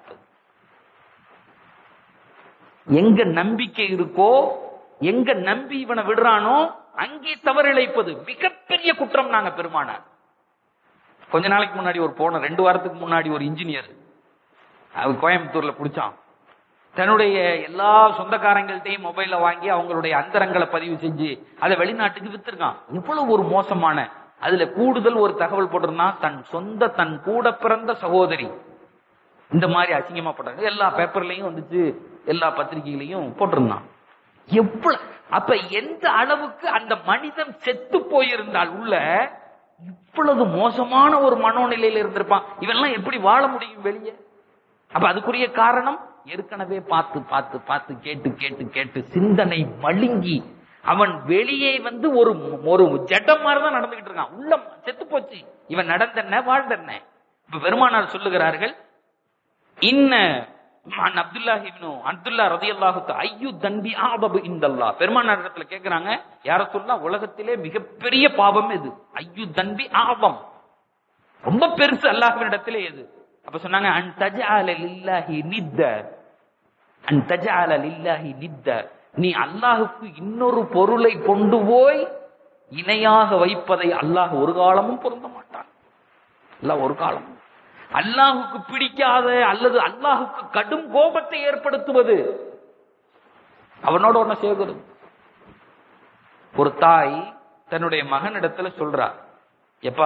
எங்க நம்பிக்கை இருக்கோ எங்க நம்பி இவனை விடுறானோ அங்கே தவறிழைப்பது மிகப்பெரிய குற்றம் நாங்க பெருமானார் கொஞ்ச நாளைக்கு முன்னாடி ஒரு போன ரெண்டு வாரத்துக்கு முன்னாடி ஒரு இன்ஜினியர் அவர் கோயம்புத்தூர்ல பிடிச்சான் தன்னுடைய எல்லா சொந்தக்காரங்கள்ட்டையும் மொபைல வாங்கி அவங்களுடைய அந்தரங்களை பதிவு செஞ்சு அதை வெளிநாட்டுக்கு வித்திருக்கான் எவ்வளவு ஒரு மோசமான அதுல கூடுதல் ஒரு தகவல் போட்டிருந்தான் தன் சொந்த தன் கூட பிறந்த சகோதரி இந்த மாதிரி அசிங்கமா போட்டாங்க எல்லா பேப்பர்லயும் வந்துச்சு எல்லா பத்திரிகைகளையும் போட்டிருந்தான் எவ்வளவு அப்ப எந்த அளவுக்கு அந்த மனிதன் செத்து போயிருந்தால் உள்ள இவ்வளவு மோசமான ஒரு மனோநிலையில இருந்திருப்பான் இவெல்லாம் எப்படி வாழ முடியும் வெளியே அப்ப அதுக்குரிய காரணம் ஏற்கனவே பார்த்து பார்த்து பார்த்து கேட்டு கேட்டு கேட்டு சிந்தனை மழுங்கி அவன் வெளியே வந்து ஒரு ஒரு ஜட்டம் மாதிரிதான் நடந்துகிட்டு இருக்கான் உள்ள செத்து போச்சு இவன் நடந்தென்ன வாழ்ந்தென்ன இப்ப பெருமானார் சொல்லுகிறார்கள் இன்ன அன் அப்துல்லாஹி இப்னு அப்துல்லா ரதியல்லாஹு தஆ ஐயு தன்பி ஆபபு இந்தல்லாஹ் பெருமானார் இடத்துல கேக்குறாங்க யார சொல்லா உலகத்திலே மிகப்பெரிய பாவம் எது ஐயு தன்பி ஆபம் ரொம்ப பெருசு அல்லாஹ்வின் இடத்திலே எது அப்ப சொன்னாங்க அன் தஜஅல லில்லாஹி நித்த அன் தஜஅல லில்லாஹி நித்த நீ அல்லாஹ்வுக்கு இன்னொரு பொருளை கொண்டு போய் இணையாக வைப்பதை அல்லாஹ் ஒரு காலமும் பொருந்த மாட்டான் அல்லாஹ் ஒரு காலமும் அல்லாஹுக்கு பிடிக்காத அல்லது அல்லாஹுக்கு கடும் கோபத்தை ஏற்படுத்துவது அவனோட ஒண்ணு சேர்க்கிறது ஒரு தாய் தன்னுடைய மகனிடத்துல சொல்றா எப்பா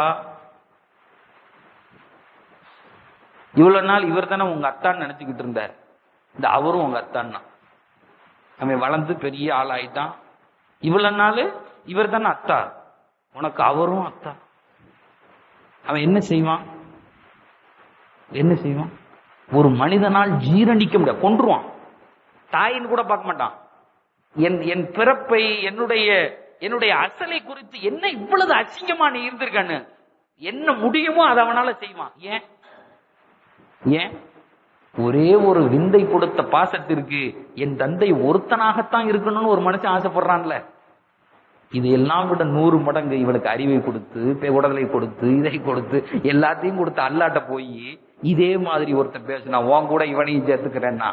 இவ்வளவு நாள் இவர் தானே உங்க அத்தான்னு நினைச்சுக்கிட்டு இருந்தார் இந்த அவரும் உங்க அத்தான் தான் அவன் வளர்ந்து பெரிய ஆளாயிட்டான் இவ்வளவு நாள் இவர் தானே அத்தா உனக்கு அவரும் அத்தா அவன் என்ன செய்வான் என்ன செய்வான் ஒரு மனிதனால் ஜீரணிக்க முடியாது கொன்றுவான் தாயின்னு கூட பார்க்க மாட்டான் என் என் பிறப்பை என்னுடைய என்னுடைய அசலை குறித்து என்ன இவ்வளவு அசிங்கமா நீ இருந்திருக்கான்னு என்ன முடியுமோ அதை அவனால செய்வான் ஏன் ஏன் ஒரே ஒரு விந்தை கொடுத்த பாசத்திற்கு என் தந்தை ஒருத்தனாகத்தான் இருக்கணும்னு ஒரு மனுஷன் ஆசைப்படுறான்ல இது எல்லாம் விட நூறு மடங்கு இவனுக்கு அறிவை கொடுத்து பே- உடலை கொடுத்து இதை கொடுத்து எல்லாத்தையும் கொடுத்து அல்லாட்ட போய் இதே மாதிரி ஒருத்தன் பேசினா உன் கூட இவனையும் சேர்த்துக்கிறேன்னா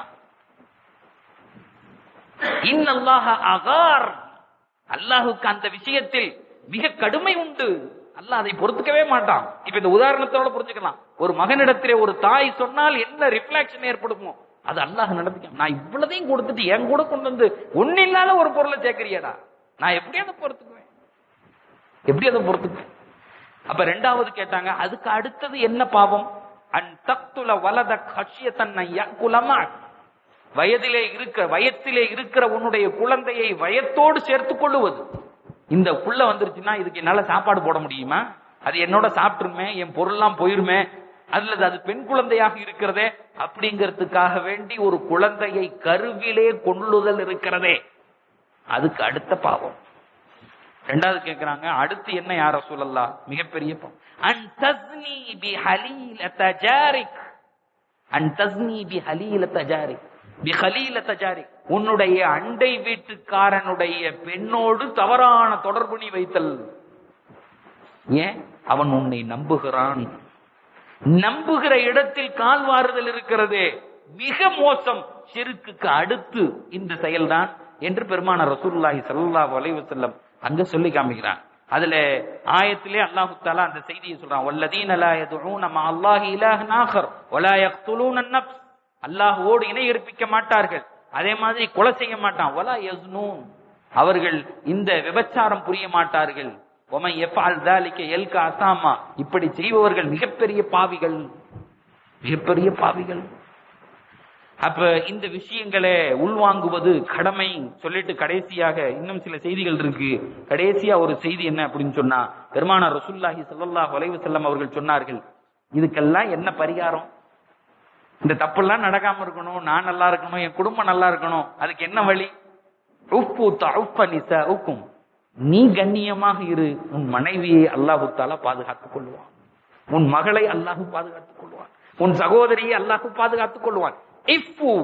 இன்னல்லாஹ அகார் அல்லாஹுக்கு அந்த விஷயத்தில் மிக கடுமை உண்டு அல்லாஹ் அதை பொறுத்துக்கவே மாட்டான் இப்ப இந்த உதாரணத்தோட புரிஞ்சுக்கலாம் ஒரு மகனிடத்திலே ஒரு தாய் சொன்னால் என்ன ரிஃப்ளாக்ஷன் ஏற்படுமோ அது அல்லாஹ் நடத்திக்க நான் இவ்வளதையும் கொடுத்துட்டு என் கூட கொண்டு வந்து ஒண்ணு இல்லாத ஒரு பொருளை சேர்க்கிறியாடா நான் எப்படி அதை பொறுத்துக்குவேன் எப்படி அதை பொறுத்துக்குவேன் அப்ப ரெண்டாவது கேட்டாங்க அதுக்கு அடுத்தது என்ன பாவம் அன் தக்துல வலத கஷ்யத்தன் குலமா வயதிலே இருக்க வயத்திலே இருக்கிற உன்னுடைய குழந்தையை வயத்தோடு சேர்த்துக் கொள்ளுவது இந்த புள்ள வந்துருச்சுன்னா இதுக்கு என்னால சாப்பாடு போட முடியுமா அது என்னோட சாப்பிட்டுருமே என் பொருள்லாம் போயிருமே அல்லது அது பெண் குழந்தையாக இருக்கிறதே அப்படிங்கிறதுக்காக வேண்டி ஒரு குழந்தையை கருவிலே கொள்ளுதல் இருக்கிறதே அதுக்கு அடுத்த பாவம் ரெண்டாவது கேக்குறாங்க அடுத்து என்ன யார சொல்லலாம் மிகப்பெரிய பாவம் அன் தஸ்னி பி ஹலீலத ஜாரிக் அன் தஸ்னி பி ஹலீலத ஜாரிக் பி ஹலீலத ஜாரிக் உன்னுடைய அண்டை வீட்டுக்காரனுடைய பெண்ணோடு தவறான தொடர்பு நீ வைத்தல் ஏன் அவன் உன்னை நம்புகிறான் நம்புகிற இடத்தில் கால் வாறுதல் இருக்கிறதே மிக மோசம் சிறுக்குக்கு அடுத்து இந்த செயல்தான் என்று பெருமான ரசூலுல்லாஹி ஸல்லல்லாஹு அலைஹி வஸல்லம் அங்க சொல்லி காமிக்கிறான் அதுல ஆயத்திலே அல்லாஹு தஆலா அந்த செய்தியை சொல்றான் வல்லதீன லா யதுஊன மா அல்லாஹி இலாஹன் ஆகர் வலா யக்துலூன அன்-நஃப்ஸ் அல்லாஹ்வோடு இணை இருப்பிக்க மாட்டார்கள் அதே மாதிரி கொலை செய்ய மாட்டான் வலா யஸ்னூன் அவர்கள் இந்த விபச்சாரம் புரிய மாட்டார்கள் ஒமை எஃபால் தாலிக்க எல்கா அசாமா இப்படி செய்பவர்கள் மிகப்பெரிய பாவிகள் மிகப்பெரிய பாவிகள் அப்ப இந்த விஷயங்களை உள்வாங்குவது கடமை சொல்லிட்டு கடைசியாக இன்னும் சில செய்திகள் இருக்கு கடைசியா ஒரு செய்தி என்ன அப்படின்னு சொன்னா பெருமானார் ரசூலுல்லாஹி ஸல்லல்லாஹு அலைஹி வஸல்லம் அவர்கள் சொன்னார்கள் இதுக்கெல்லாம் என்ன பரிகாரம் இந்த தப்பெல்லாம் நடக்காம இருக்கணும் நான் நல்லா இருக்கணும் என் குடும்பம் நல்லா இருக்கணும் அதுக்கு என்ன வழி உப்பு தஉஃப நிசாஉக்கும் நீ கண்ணியமாக இரு உன் மனைவியை அல்லாஹு தாலா பாதுகாத்துக் கொள்வான் உன் மகளை அல்லாஹு பாதுகாத்துக் கொள்வான் உன் சகோதரியை அல்லாஹு பாதுகாத்துக் கொள்வான் இஃபு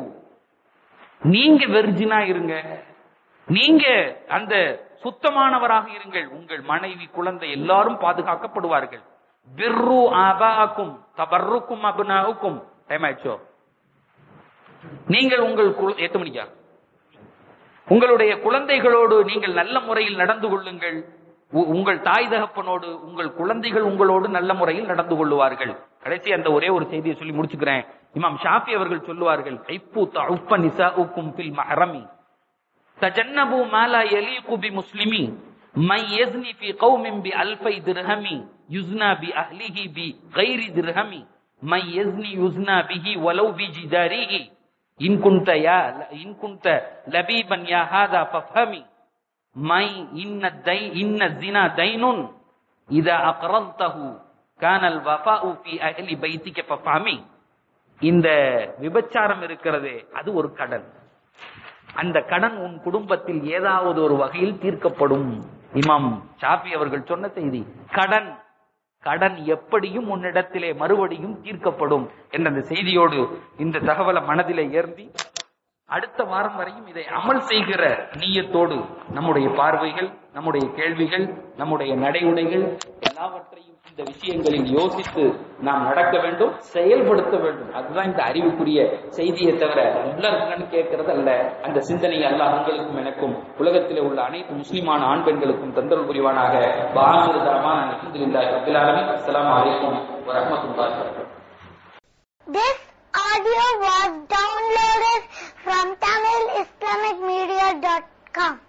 நீங்க வெர்ஜினா இருங்க நீங்க அந்த சுத்தமானவராக இருங்கள் உங்கள் மனைவி குழந்தை எல்லாரும் பாதுகாக்கப்படுவார்கள் பிர்ரு ஆபாக்கும் தபர்ருக்கும் அபுனாவுக்கும் டைம் ஆயிடுச்சோ நீங்கள் உங்கள் குல- எட்டு மணிக்கா உங்களுடைய குழந்தைகளோடு நீங்கள் நல்ல முறையில் நடந்து கொள்ளுங்கள் உ- உங்கள் தாய் தகப்பனோடு உங்கள் குழந்தைகள் உங்களோடு நல்ல முறையில் நடந்து கொள்ளுவார்கள் கடைசி அந்த ஒரே ஒரு செய்தியை சொல்லி முடிச்சுக்கிறேன் இமாம் ஷாஃபி அவர்கள் சொல்லுவார்கள் ஐப்பு தஉப்ப நிசாஉக்கும் ஃபில் மஹரமி تجنبوا ما لا يليق بمسلمي من يزني في قوم بألفي درهم يزنى بأهله بغير درهم من يزني يزنى به ولو بجداره إن كنت يا إن كنت لبيبا يا هذا فافهمي ما إن الدين إن الزنا دين إذا أقرضته كان الوفاء في أهل بيتك فافهمي இந்த விபச்சாரம் இருக்கிறதே அது ஒரு கடன் அந்த கடன் உன் குடும்பத்தில் ஏதாவது ஒரு வகையில் தீர்க்கப்படும் இமாம் ஷாஃபி அவர்கள் சொன்ன செய்தி கடன் கடன் எப்படியும் உன்னிடத்திலே மறுபடியும் தீர்க்கப்படும் என்ற அந்த செய்தியோடு இந்த தகவலை மனதிலே ஏந்தி அடுத்த வாரம் வரையும் இதை அமல் செய்கிற நீயத்தோடு நம்முடைய பார்வைகள் நம்முடைய கேள்விகள் நம்முடைய நடைமுறைகள் எல்லாவற்றையும் இந்த விஷயங்களில் யோசித்து நாம் நடக்க வேண்டும் செயல்படுத்த வேண்டும் அதுதான் இந்த அறிவுக்குரிய செய்தியை தவிர உள்ளன்னு கேட்கறது அல்ல அந்த சிந்தனை அல்லாஹ் உங்களுக்கும் எனக்கும் உலகத்திலே உள்ள அனைத்து முஸ்லிமான ஆண் பெண்களுக்கும் தந்தல் புரிவானாக பாகிருதமான அல்ஹம்துலில்லாஹி ரப்பில் ஆலமீன் அஸ்ஸலாமு அலைக்கும் வரஹ்மத்துல்லாஹி வபரகாத்துஹு This audio was downloaded from TamilIslamicMedia.com.